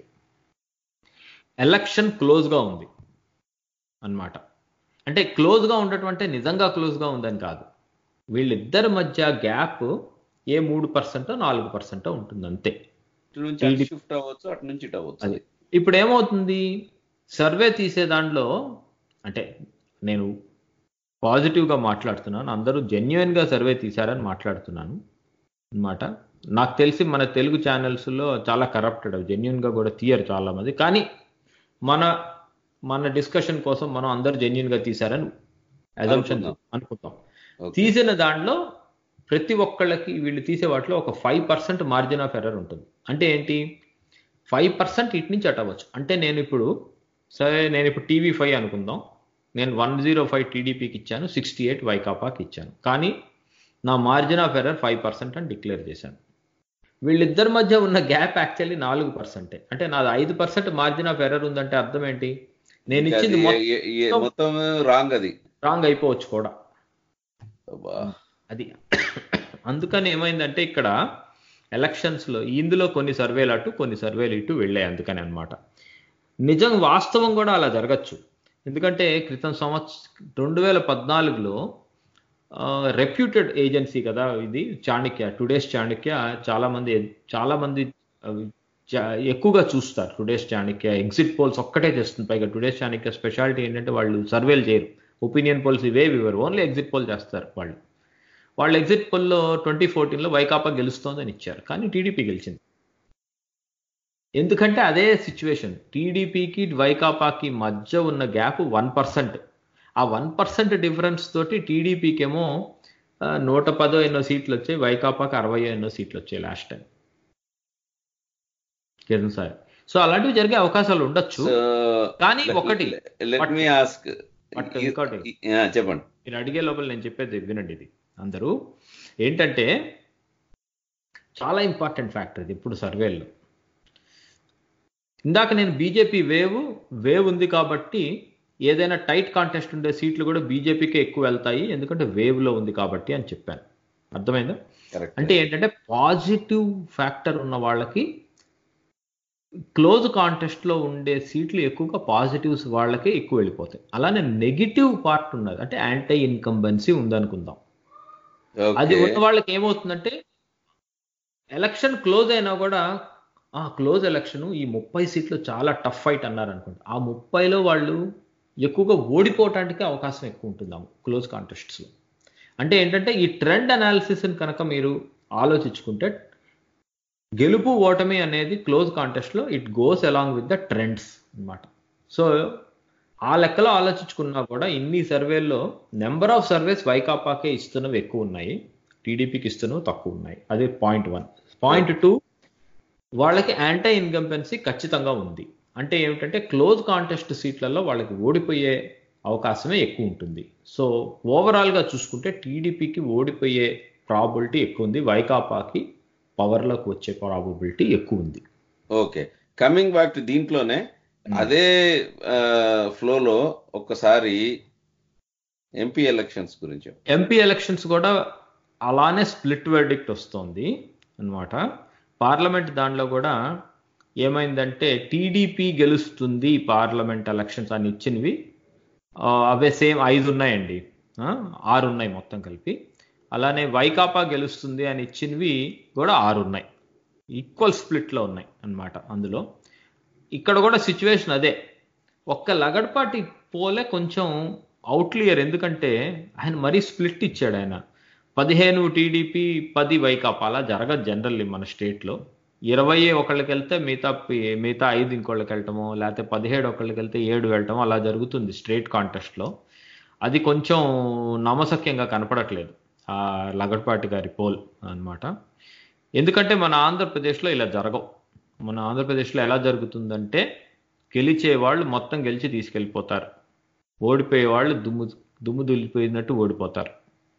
ఎలక్షన్ క్లోజ్గా ఉంది అన్నమాట అంటే క్లోజ్గా ఉండటం అంటే నిజంగా క్లోజ్గా ఉందని కాదు వీళ్ళిద్దరి మధ్య గ్యాప్ ఏ మూడు పర్సెంటో నాలుగు పర్సెంటో ఉంటుంది అంతే ఇటు నుంచి అటు TDP షిఫ్ట్ అవ్వచ్చు అటు నుంచి ఇటు అవ్వచ్చు అది ఇప్పుడు ఏమవుతుంది సర్వే తీసే దాంట్లో అంటే నేను పాజిటివ్గా మాట్లాడుతున్నాను అందరూ జెన్యున్గా సర్వే తీశారని మాట్లాడుతున్నాను అన్నమాట నాకు తెలిసి మన తెలుగు ఛానల్స్లో చాలా కరప్టెడ్ జెన్యున్గా కూడా తీయరు చాలా మంది కానీ మన మన డిస్కషన్ కోసం మనం అందరూ జెన్యున్గా తీశారని అజంప్షన్ అనుకుందాం. అనుకుందాం ఓకే. తీసిన దాంట్లో ప్రతి ఒక్కళ్ళకి వీళ్ళు తీసే వాటిలో ఒక five percent margin of error ఉంటుంది అంటే ఏంటి ఫైవ్ పర్సెంట్ ఇటు నుంచి అటవచ్చు అంటే నేను ఇప్పుడు సరే నేను ఇప్పుడు టీవీ ఫైవ్ అనుకుందాం నేను వన్ జీరో ఫైవ్ టీడీపీకి ఇచ్చాను సిక్స్టీ ఎయిట్ వైకాపాకి ఇచ్చాను కానీ నా margin of error five percent అని డిక్లేర్ చేశాను వీళ్ళిద్దరి మధ్య ఉన్న గ్యాప్ యాక్చువల్లీ నాలుగు పర్సెంటే అంటే నాది ఐదు పర్సెంట్ మార్జిన్ ఆఫ్ ఎర్రర్ ఉందంటే అర్థం ఏంటి నేను ఇంకా ఇచ్చింది అది ఏ- ఏ- ఏ- మొత్తం రాంగ్ అది రాంగ్ అయిపోవచ్చు కూడా అబ్బా. అది అందుకని ఏమైందంటే ఇక్కడ ఎలక్షన్స్లో ఇందులో కొన్ని సర్వేలు అటు కొన్ని సర్వేలు ఇటు వెళ్ళాయి అందుకని అన్నమాట నిజం వాస్తవం కూడా అలా జరగచ్చు ఎందుకంటే క్రితం సంవత్సరం రెండు వేల పద్నాలుగులో రెప్యూటెడ్ ఏజెన్సీ కదా ఇది చాణక్య టుడేస్ చాణక్య చాలా మంది చాలా మంది ఆ, చా- ఎక్కువగా చూస్తారు టుడేస్ చాణక్య ఎగ్జిట్ పోల్స్ ఒక్కటే చేస్తుంది పైగా టుడేస్ చాణక్య స్పెషాలిటీ ఏంటంటే వాళ్ళు సర్వేలు చేయరు ఒపీనియన్ పోల్స్ ఇవే ఇవ్వరు ఓన్లీ ఎగ్జిట్ పోల్ చేస్తారు వాళ్ళు వాళ్ళు ఎగ్జిట్ పోల్లో ట్వంటీ ఫోర్టీన్లో వైకాపా గెలుస్తోందని ఇచ్చారు కానీ టీడీపీ గెలిచింది ఎందుకంటే అదే సిచ్యువేషన్ టీడీపీకి వైకాపాకి మధ్య ఉన్న గ్యాప్ వన్ పర్సెంట్ ఆ వన్ పర్సెంట్ డిఫరెన్స్ తోటి టీడీపీకి ఏమో ఆ, నూట పదో ఎన్నో సీట్లు వచ్చాయి వైకాపాకి అరవై ఎన్నో సీట్లు వచ్చాయి last time Kiran sir so అలాంటివి జరిగే అవకాశాలు ఉండొచ్చు సో కానీ ఒకటి లెట్ మీ ఆస్క్ but ఇంకోటి. చెప్పండి మీరు అడిగే లోపల నేను చెప్పేది వినండి ఇది అందరూ ఏంటంటే చాలా ఇంపార్టెంట్ ఫ్యాక్టర్ ఇది ఇప్పుడు సర్వేల్లో ఇందాక నేను బీజేపీ వేవ్ వేవ్ ఉంది కాబట్టి ఏదైనా టైట్ కాంటెస్ట్ ఉండే సీట్లు కూడా బీజేపీకే ఎక్కువ వెళ్తాయి ఎందుకంటే వేవ్ లో ఉంది కాబట్టి అని చెప్పాను అర్థమైందా కరెక్ట్ అంటే ఏంటంటే పాజిటివ్ ఫ్యాక్టర్ ఉన్న వాళ్ళకి క్లోజ్ కాంటెస్ట్ లో ఉండే సీట్లు ఎక్కువగా పాజిటివ్స్ వాళ్ళకే ఎక్కువ వెళ్ళిపోతాయి అలానే నెగిటివ్ పార్ట్ ఉన్నది అంటే యాంటీ ఇన్కంబెన్సీ ఉందనుకుందాం అది ఉన్న వాళ్ళకి ఏమవుతుందంటే ఎలక్షన్ క్లోజ్ అయినా కూడా ఆ క్లోజ్ ఎలక్షన్ ఈ ముప్పై సీట్లు చాలా టఫ్ ఫైట్ అన్నారు అనుకోండి ఆ ముప్పైలో వాళ్ళు ఎక్కువగా ఓడిపోవటానికి అవకాశం ఎక్కువ ఉంటుంది ఆ క్లోజ్ కాంటెస్ట్స్లో అంటే ఏంటంటే ఈ ట్రెండ్ అనాలిసిస్ని కనుక మీరు ఆలోచించుకుంటే గెలుపు ఓటమి అనేది క్లోజ్ కాంటెస్ట్లో it goes along with the trends అన్నమాట సో ఆ లెక్కలో ఆలోచించుకున్నా కూడా ఇన్ని సర్వేల్లో నెంబర్ ఆఫ్ సర్వేస్ వైకాపాకే ఇస్తున్నవి ఎక్కువ ఉన్నాయి టీడీపీకి ఇస్తున్నవి తక్కువ ఉన్నాయి అదే పాయింట్ వన్ పాయింట్ టూ వాళ్ళకి యాంటీ ఇన్కంపెన్సీ ఖచ్చితంగా ఉంది అంటే ఏమిటంటే క్లోజ్ కాంటెస్ట్ సీట్లలో వాళ్ళకి ఓడిపోయే అవకాశమే ఎక్కువ ఉంటుంది సో ఓవరాల్గా చూసుకుంటే టీడీపీకి ఓడిపోయే ప్రాబిలిటీ ఎక్కువ ఉంది వైకాపాకి పవర్లోకి వచ్చే ప్రాబబిలిటీ ఎక్కువ ఉంది ఓకే కమింగ్ బ్యాక్ టు దీంట్లోనే అదే ఫ్లోలో ఒక్కసారి ఎంపీ ఎలక్షన్స్ గురించి ఎంపీ ఎలక్షన్స్ కూడా అలానే స్ప్లిట్ వెర్డిక్ట్ వస్తుంది అన్నమాట పార్లమెంట్ దానిలో కూడా ఏమైందంటే టీడీపీ గెలుస్తుంది పార్లమెంట్ ఎలక్షన్స్ అని ఇచ్చినవి ఆ, అవే సేమ్ ఐదు ఉన్నాయండి ఆ, ఆరు ఉన్నాయి మొత్తం కలిపి అలానే వైకాపా గెలుస్తుంది అని ఇచ్చినవి కూడా ఆరు ఉన్నాయి ఈక్వల్ స్ప్లిట్లో ఉన్నాయి అన్నమాట అందులో ఇక్కడ కూడా సిచ్యువేషన్ అదే ఒక్క లగడపాటి పోలే కొంచెం అవుట్లియర్ ఎందుకంటే ఆయన మరీ స్ప్లిట్ ఇచ్చాడు ఆయన పదిహేను టీడీపీ పది వైకాపా అలా జరగదు జనరల్లీ మన స్టేట్లో ఇరవై ఒకళ్ళకి వెళ్తే మిగతా పి- మిగతా ఐదు ఇంకోళ్ళకి వెళ్ళటమో లేకపోతే పదిహేడు ఒకళ్ళకి వెళ్తే ఏడు వెళ్ళటమో అలా జరుగుతుంది స్ట్రేట్ కాంటెస్ట్లో అది కొంచెం నమ్మసక్యంగా కనపడట్లేదు ఆ లగడపాటి గారి పోల్ అన్నమాట ఎందుకంటే మన ఆంధ్రప్రదేశ్లో ఇలా జరగవు మన ఆంధ్రప్రదేశ్లో ఎలా జరుగుతుందంటే గెలిచే వాళ్ళు మొత్తం గెలిచి తీసుకెళ్ళిపోతారు ఓడిపోయే వాళ్ళు దుమ్ము దుమ్ము దులిపోయినట్టు ఓడిపోతారు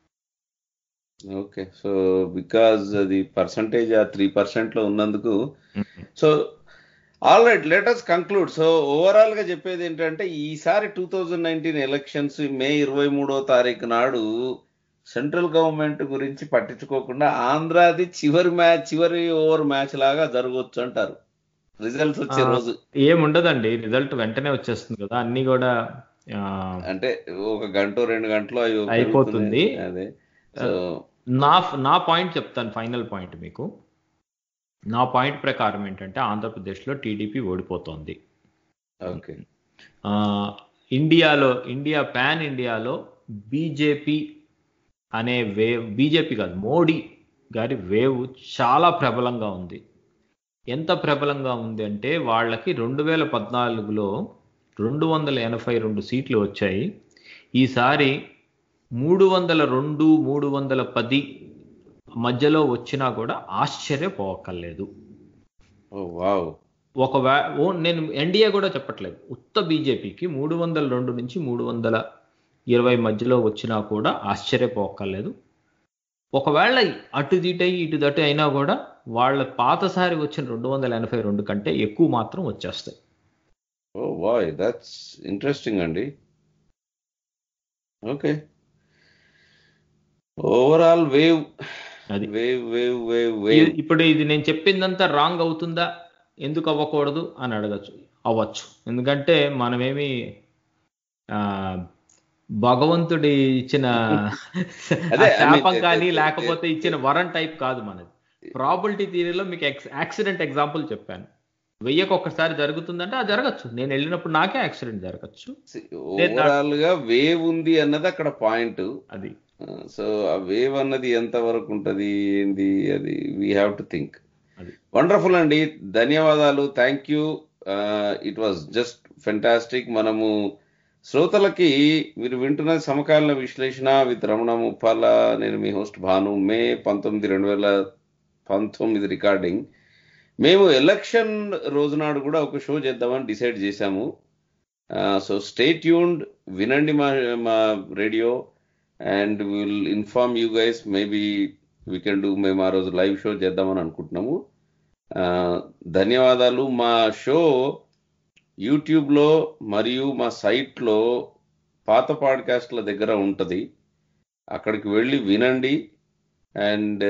ఓకే సో బికాజ్ అది పర్సంటేజ్ ఆ త్రీ పర్సెంట్ లో ఉన్నందుకు so all right let's conclude so overall గా చెప్పేది ఏంటంటే ఈసారి two thousand nineteen elections May ఇరవై మూడో తారీఖు నాడు సెంట్రల్ గవర్నమెంట్ గురించి పట్టించుకోకుండా ఆంధ్రాది చివరి మ్యాచ్ చివరి ఓవర్ మ్యాచ్ లాగా జరగవచ్చు అంటారు రిజల్ట్స్ వచ్చే ఆ, రోజు ఏముండదండి రిజల్ట్ వెంటనే వచ్చేస్తుంది కదా అన్ని కూడా ఆ, అంటే ఒక గంట రెండు గంటలో అవి అయిపోతుంది. పెరుగుతున్నాయి. అదే సో నా నా పాయింట్ చెప్తాను ఫైనల్ పాయింట్ మీకు నా పాయింట్ ప్రకారం ఏంటంటే ఆంధ్రప్రదేశ్లో టీడీపీ ఓడిపోతోంది ఓకే ఆ, ఇండియాలో ఇండియా పాన్ ఇండియాలో బీజేపీ అనే వేవ్ బీజేపీ కాదు మోడీ గారి వేవ్ చాలా ప్రబలంగా ఉంది ఎంత ప్రబలంగా ఉంది అంటే వాళ్ళకి రెండు వేల పద్నాలుగులో రెండు వందల ఎనభై రెండు సీట్లు వచ్చాయి ఈసారి మూడు వందల రెండు మూడు వందల పది మధ్యలో వచ్చినా కూడా ఆశ్చర్యపోవక్కర్లేదు ఓ వావ్ ఒకవే ఓ నేను ఎన్డీఏ కూడా చెప్పట్లేదు ఉత్త బీజేపీకి మూడు వందల రెండు నుంచి మూడు వందల ఇరవై మధ్యలో వచ్చినా కూడా ఆశ్చర్యపోక్కర్లేదు ఒకవేళ అటు దిటై ఇటు దటు అయినా కూడా వాళ్ళ పాతసారి వచ్చిన రెండు వందల ఎనభై రెండు కంటే ఎక్కువ మాత్రం వచ్చేస్తాయి ఓ వాయ్ దట్స్ ఇంట్రెస్టింగ్ అండి ఓకే ఓవరాల్ వేవ్ అది వేవ్ వేవ్ వేవ్ వేవ్ ఇ- ఇప్పుడు ఇది నేను చెప్పిందంతా రాంగ్ అవుతుందా ఎందుకు అవ్వకూడదు అని అడగచ్చు అవ్వచ్చు ఎందుకంటే మనమేమి ఆ భగవంతుడి ఇచ్చిన అదే, ఆ శాపం I mean, కానీ it- it- లేకపోతే ఇచ్చిన వరం టైప్ కాదు మనది ప్రాబిలిటీ థియరీలో మీకు యాక్సిడెంట్ ఎగ్జాంపుల్ చెప్పాను వెయ్యకు ఒక్కసారి జరుగుతుందంటే అది జరగచ్చు నేను వెళ్ళినప్పుడు నాకే యాక్సిడెంట్ జరగచ్చు ఓవరాల్ గా వేవ్ ఉంది అన్నది అక్కడ పాయింట్ అది సో ఆ వేవ్ అన్నది ఎంత వరకు ఉంటది ఏంది అది వీ హ్యావ్ టు థింక్ అది. వండర్ఫుల్ అండి ధన్యవాదాలు thank you it was just fantastic మనము శ్రోతలకి మీరు వింటున్న సమకాలీన విశ్లేషణ విత్ రమణ ముప్పాల నేను మీ హోస్ట్ భాను మే పంతొమ్మిది రెండు వేల పంతొమ్మిది రికార్డింగ్ మేము ఎలక్షన్ రోజునాడు కూడా ఒక షో చేద్దామని డిసైడ్ చేశాము సో స్టే ట్యూన్డ్ వినండి మా మా radio and will inform you guys maybe we can do మేము ఆ రోజు లైవ్ షో చేద్దామని అనుకుంటున్నాము ఆ, ధన్యవాదాలు మా షో యూట్యూబ్లో మరియు మా సైట్లో పాత పాడ్కాస్ట్ల దగ్గర ఉంటుంది అక్కడికి వెళ్ళి వినండి అండ్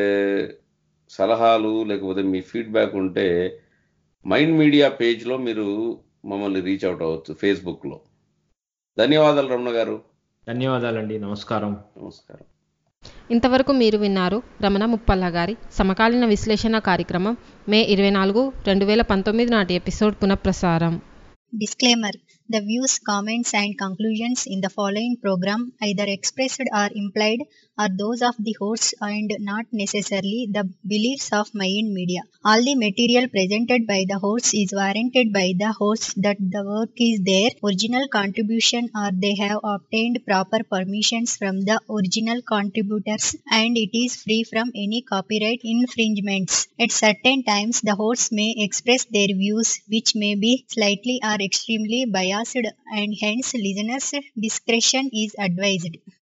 సలహాలు లేకపోతే మీ ఫీడ్బ్యాక్ ఉంటే మైండ్ మీడియా పేజ్లో మీరు మమ్మల్ని రీచ్ అవుట్ అవ్వచ్చు ఫేస్బుక్లో ధన్యవాదాలు రమణ గారు ధన్యవాదాలండి నమస్కారం నమస్కారం ఇంతవరకు మీరు విన్నారు రమణ ముప్పల్ల గారి సమకాలీన విశ్లేషణ కార్యక్రమం మే ఇరవై నాలుగు రెండు వేల పంతొమ్మిది నాటి ఎపిసోడ్ పునఃప్రసారం Disclaimer The views, comments, and conclusions in the following program, either expressed or implied, are those of the hosts and not necessarily the beliefs of Mayan Media. All the material presented by the hosts is warranted by the hosts that the work is their original contribution or they have obtained proper permissions from the original contributors and it is free from any copyright infringements. At certain times, the hosts may express their views, which may be slightly or extremely biased, and hence listeners' discretion is advised.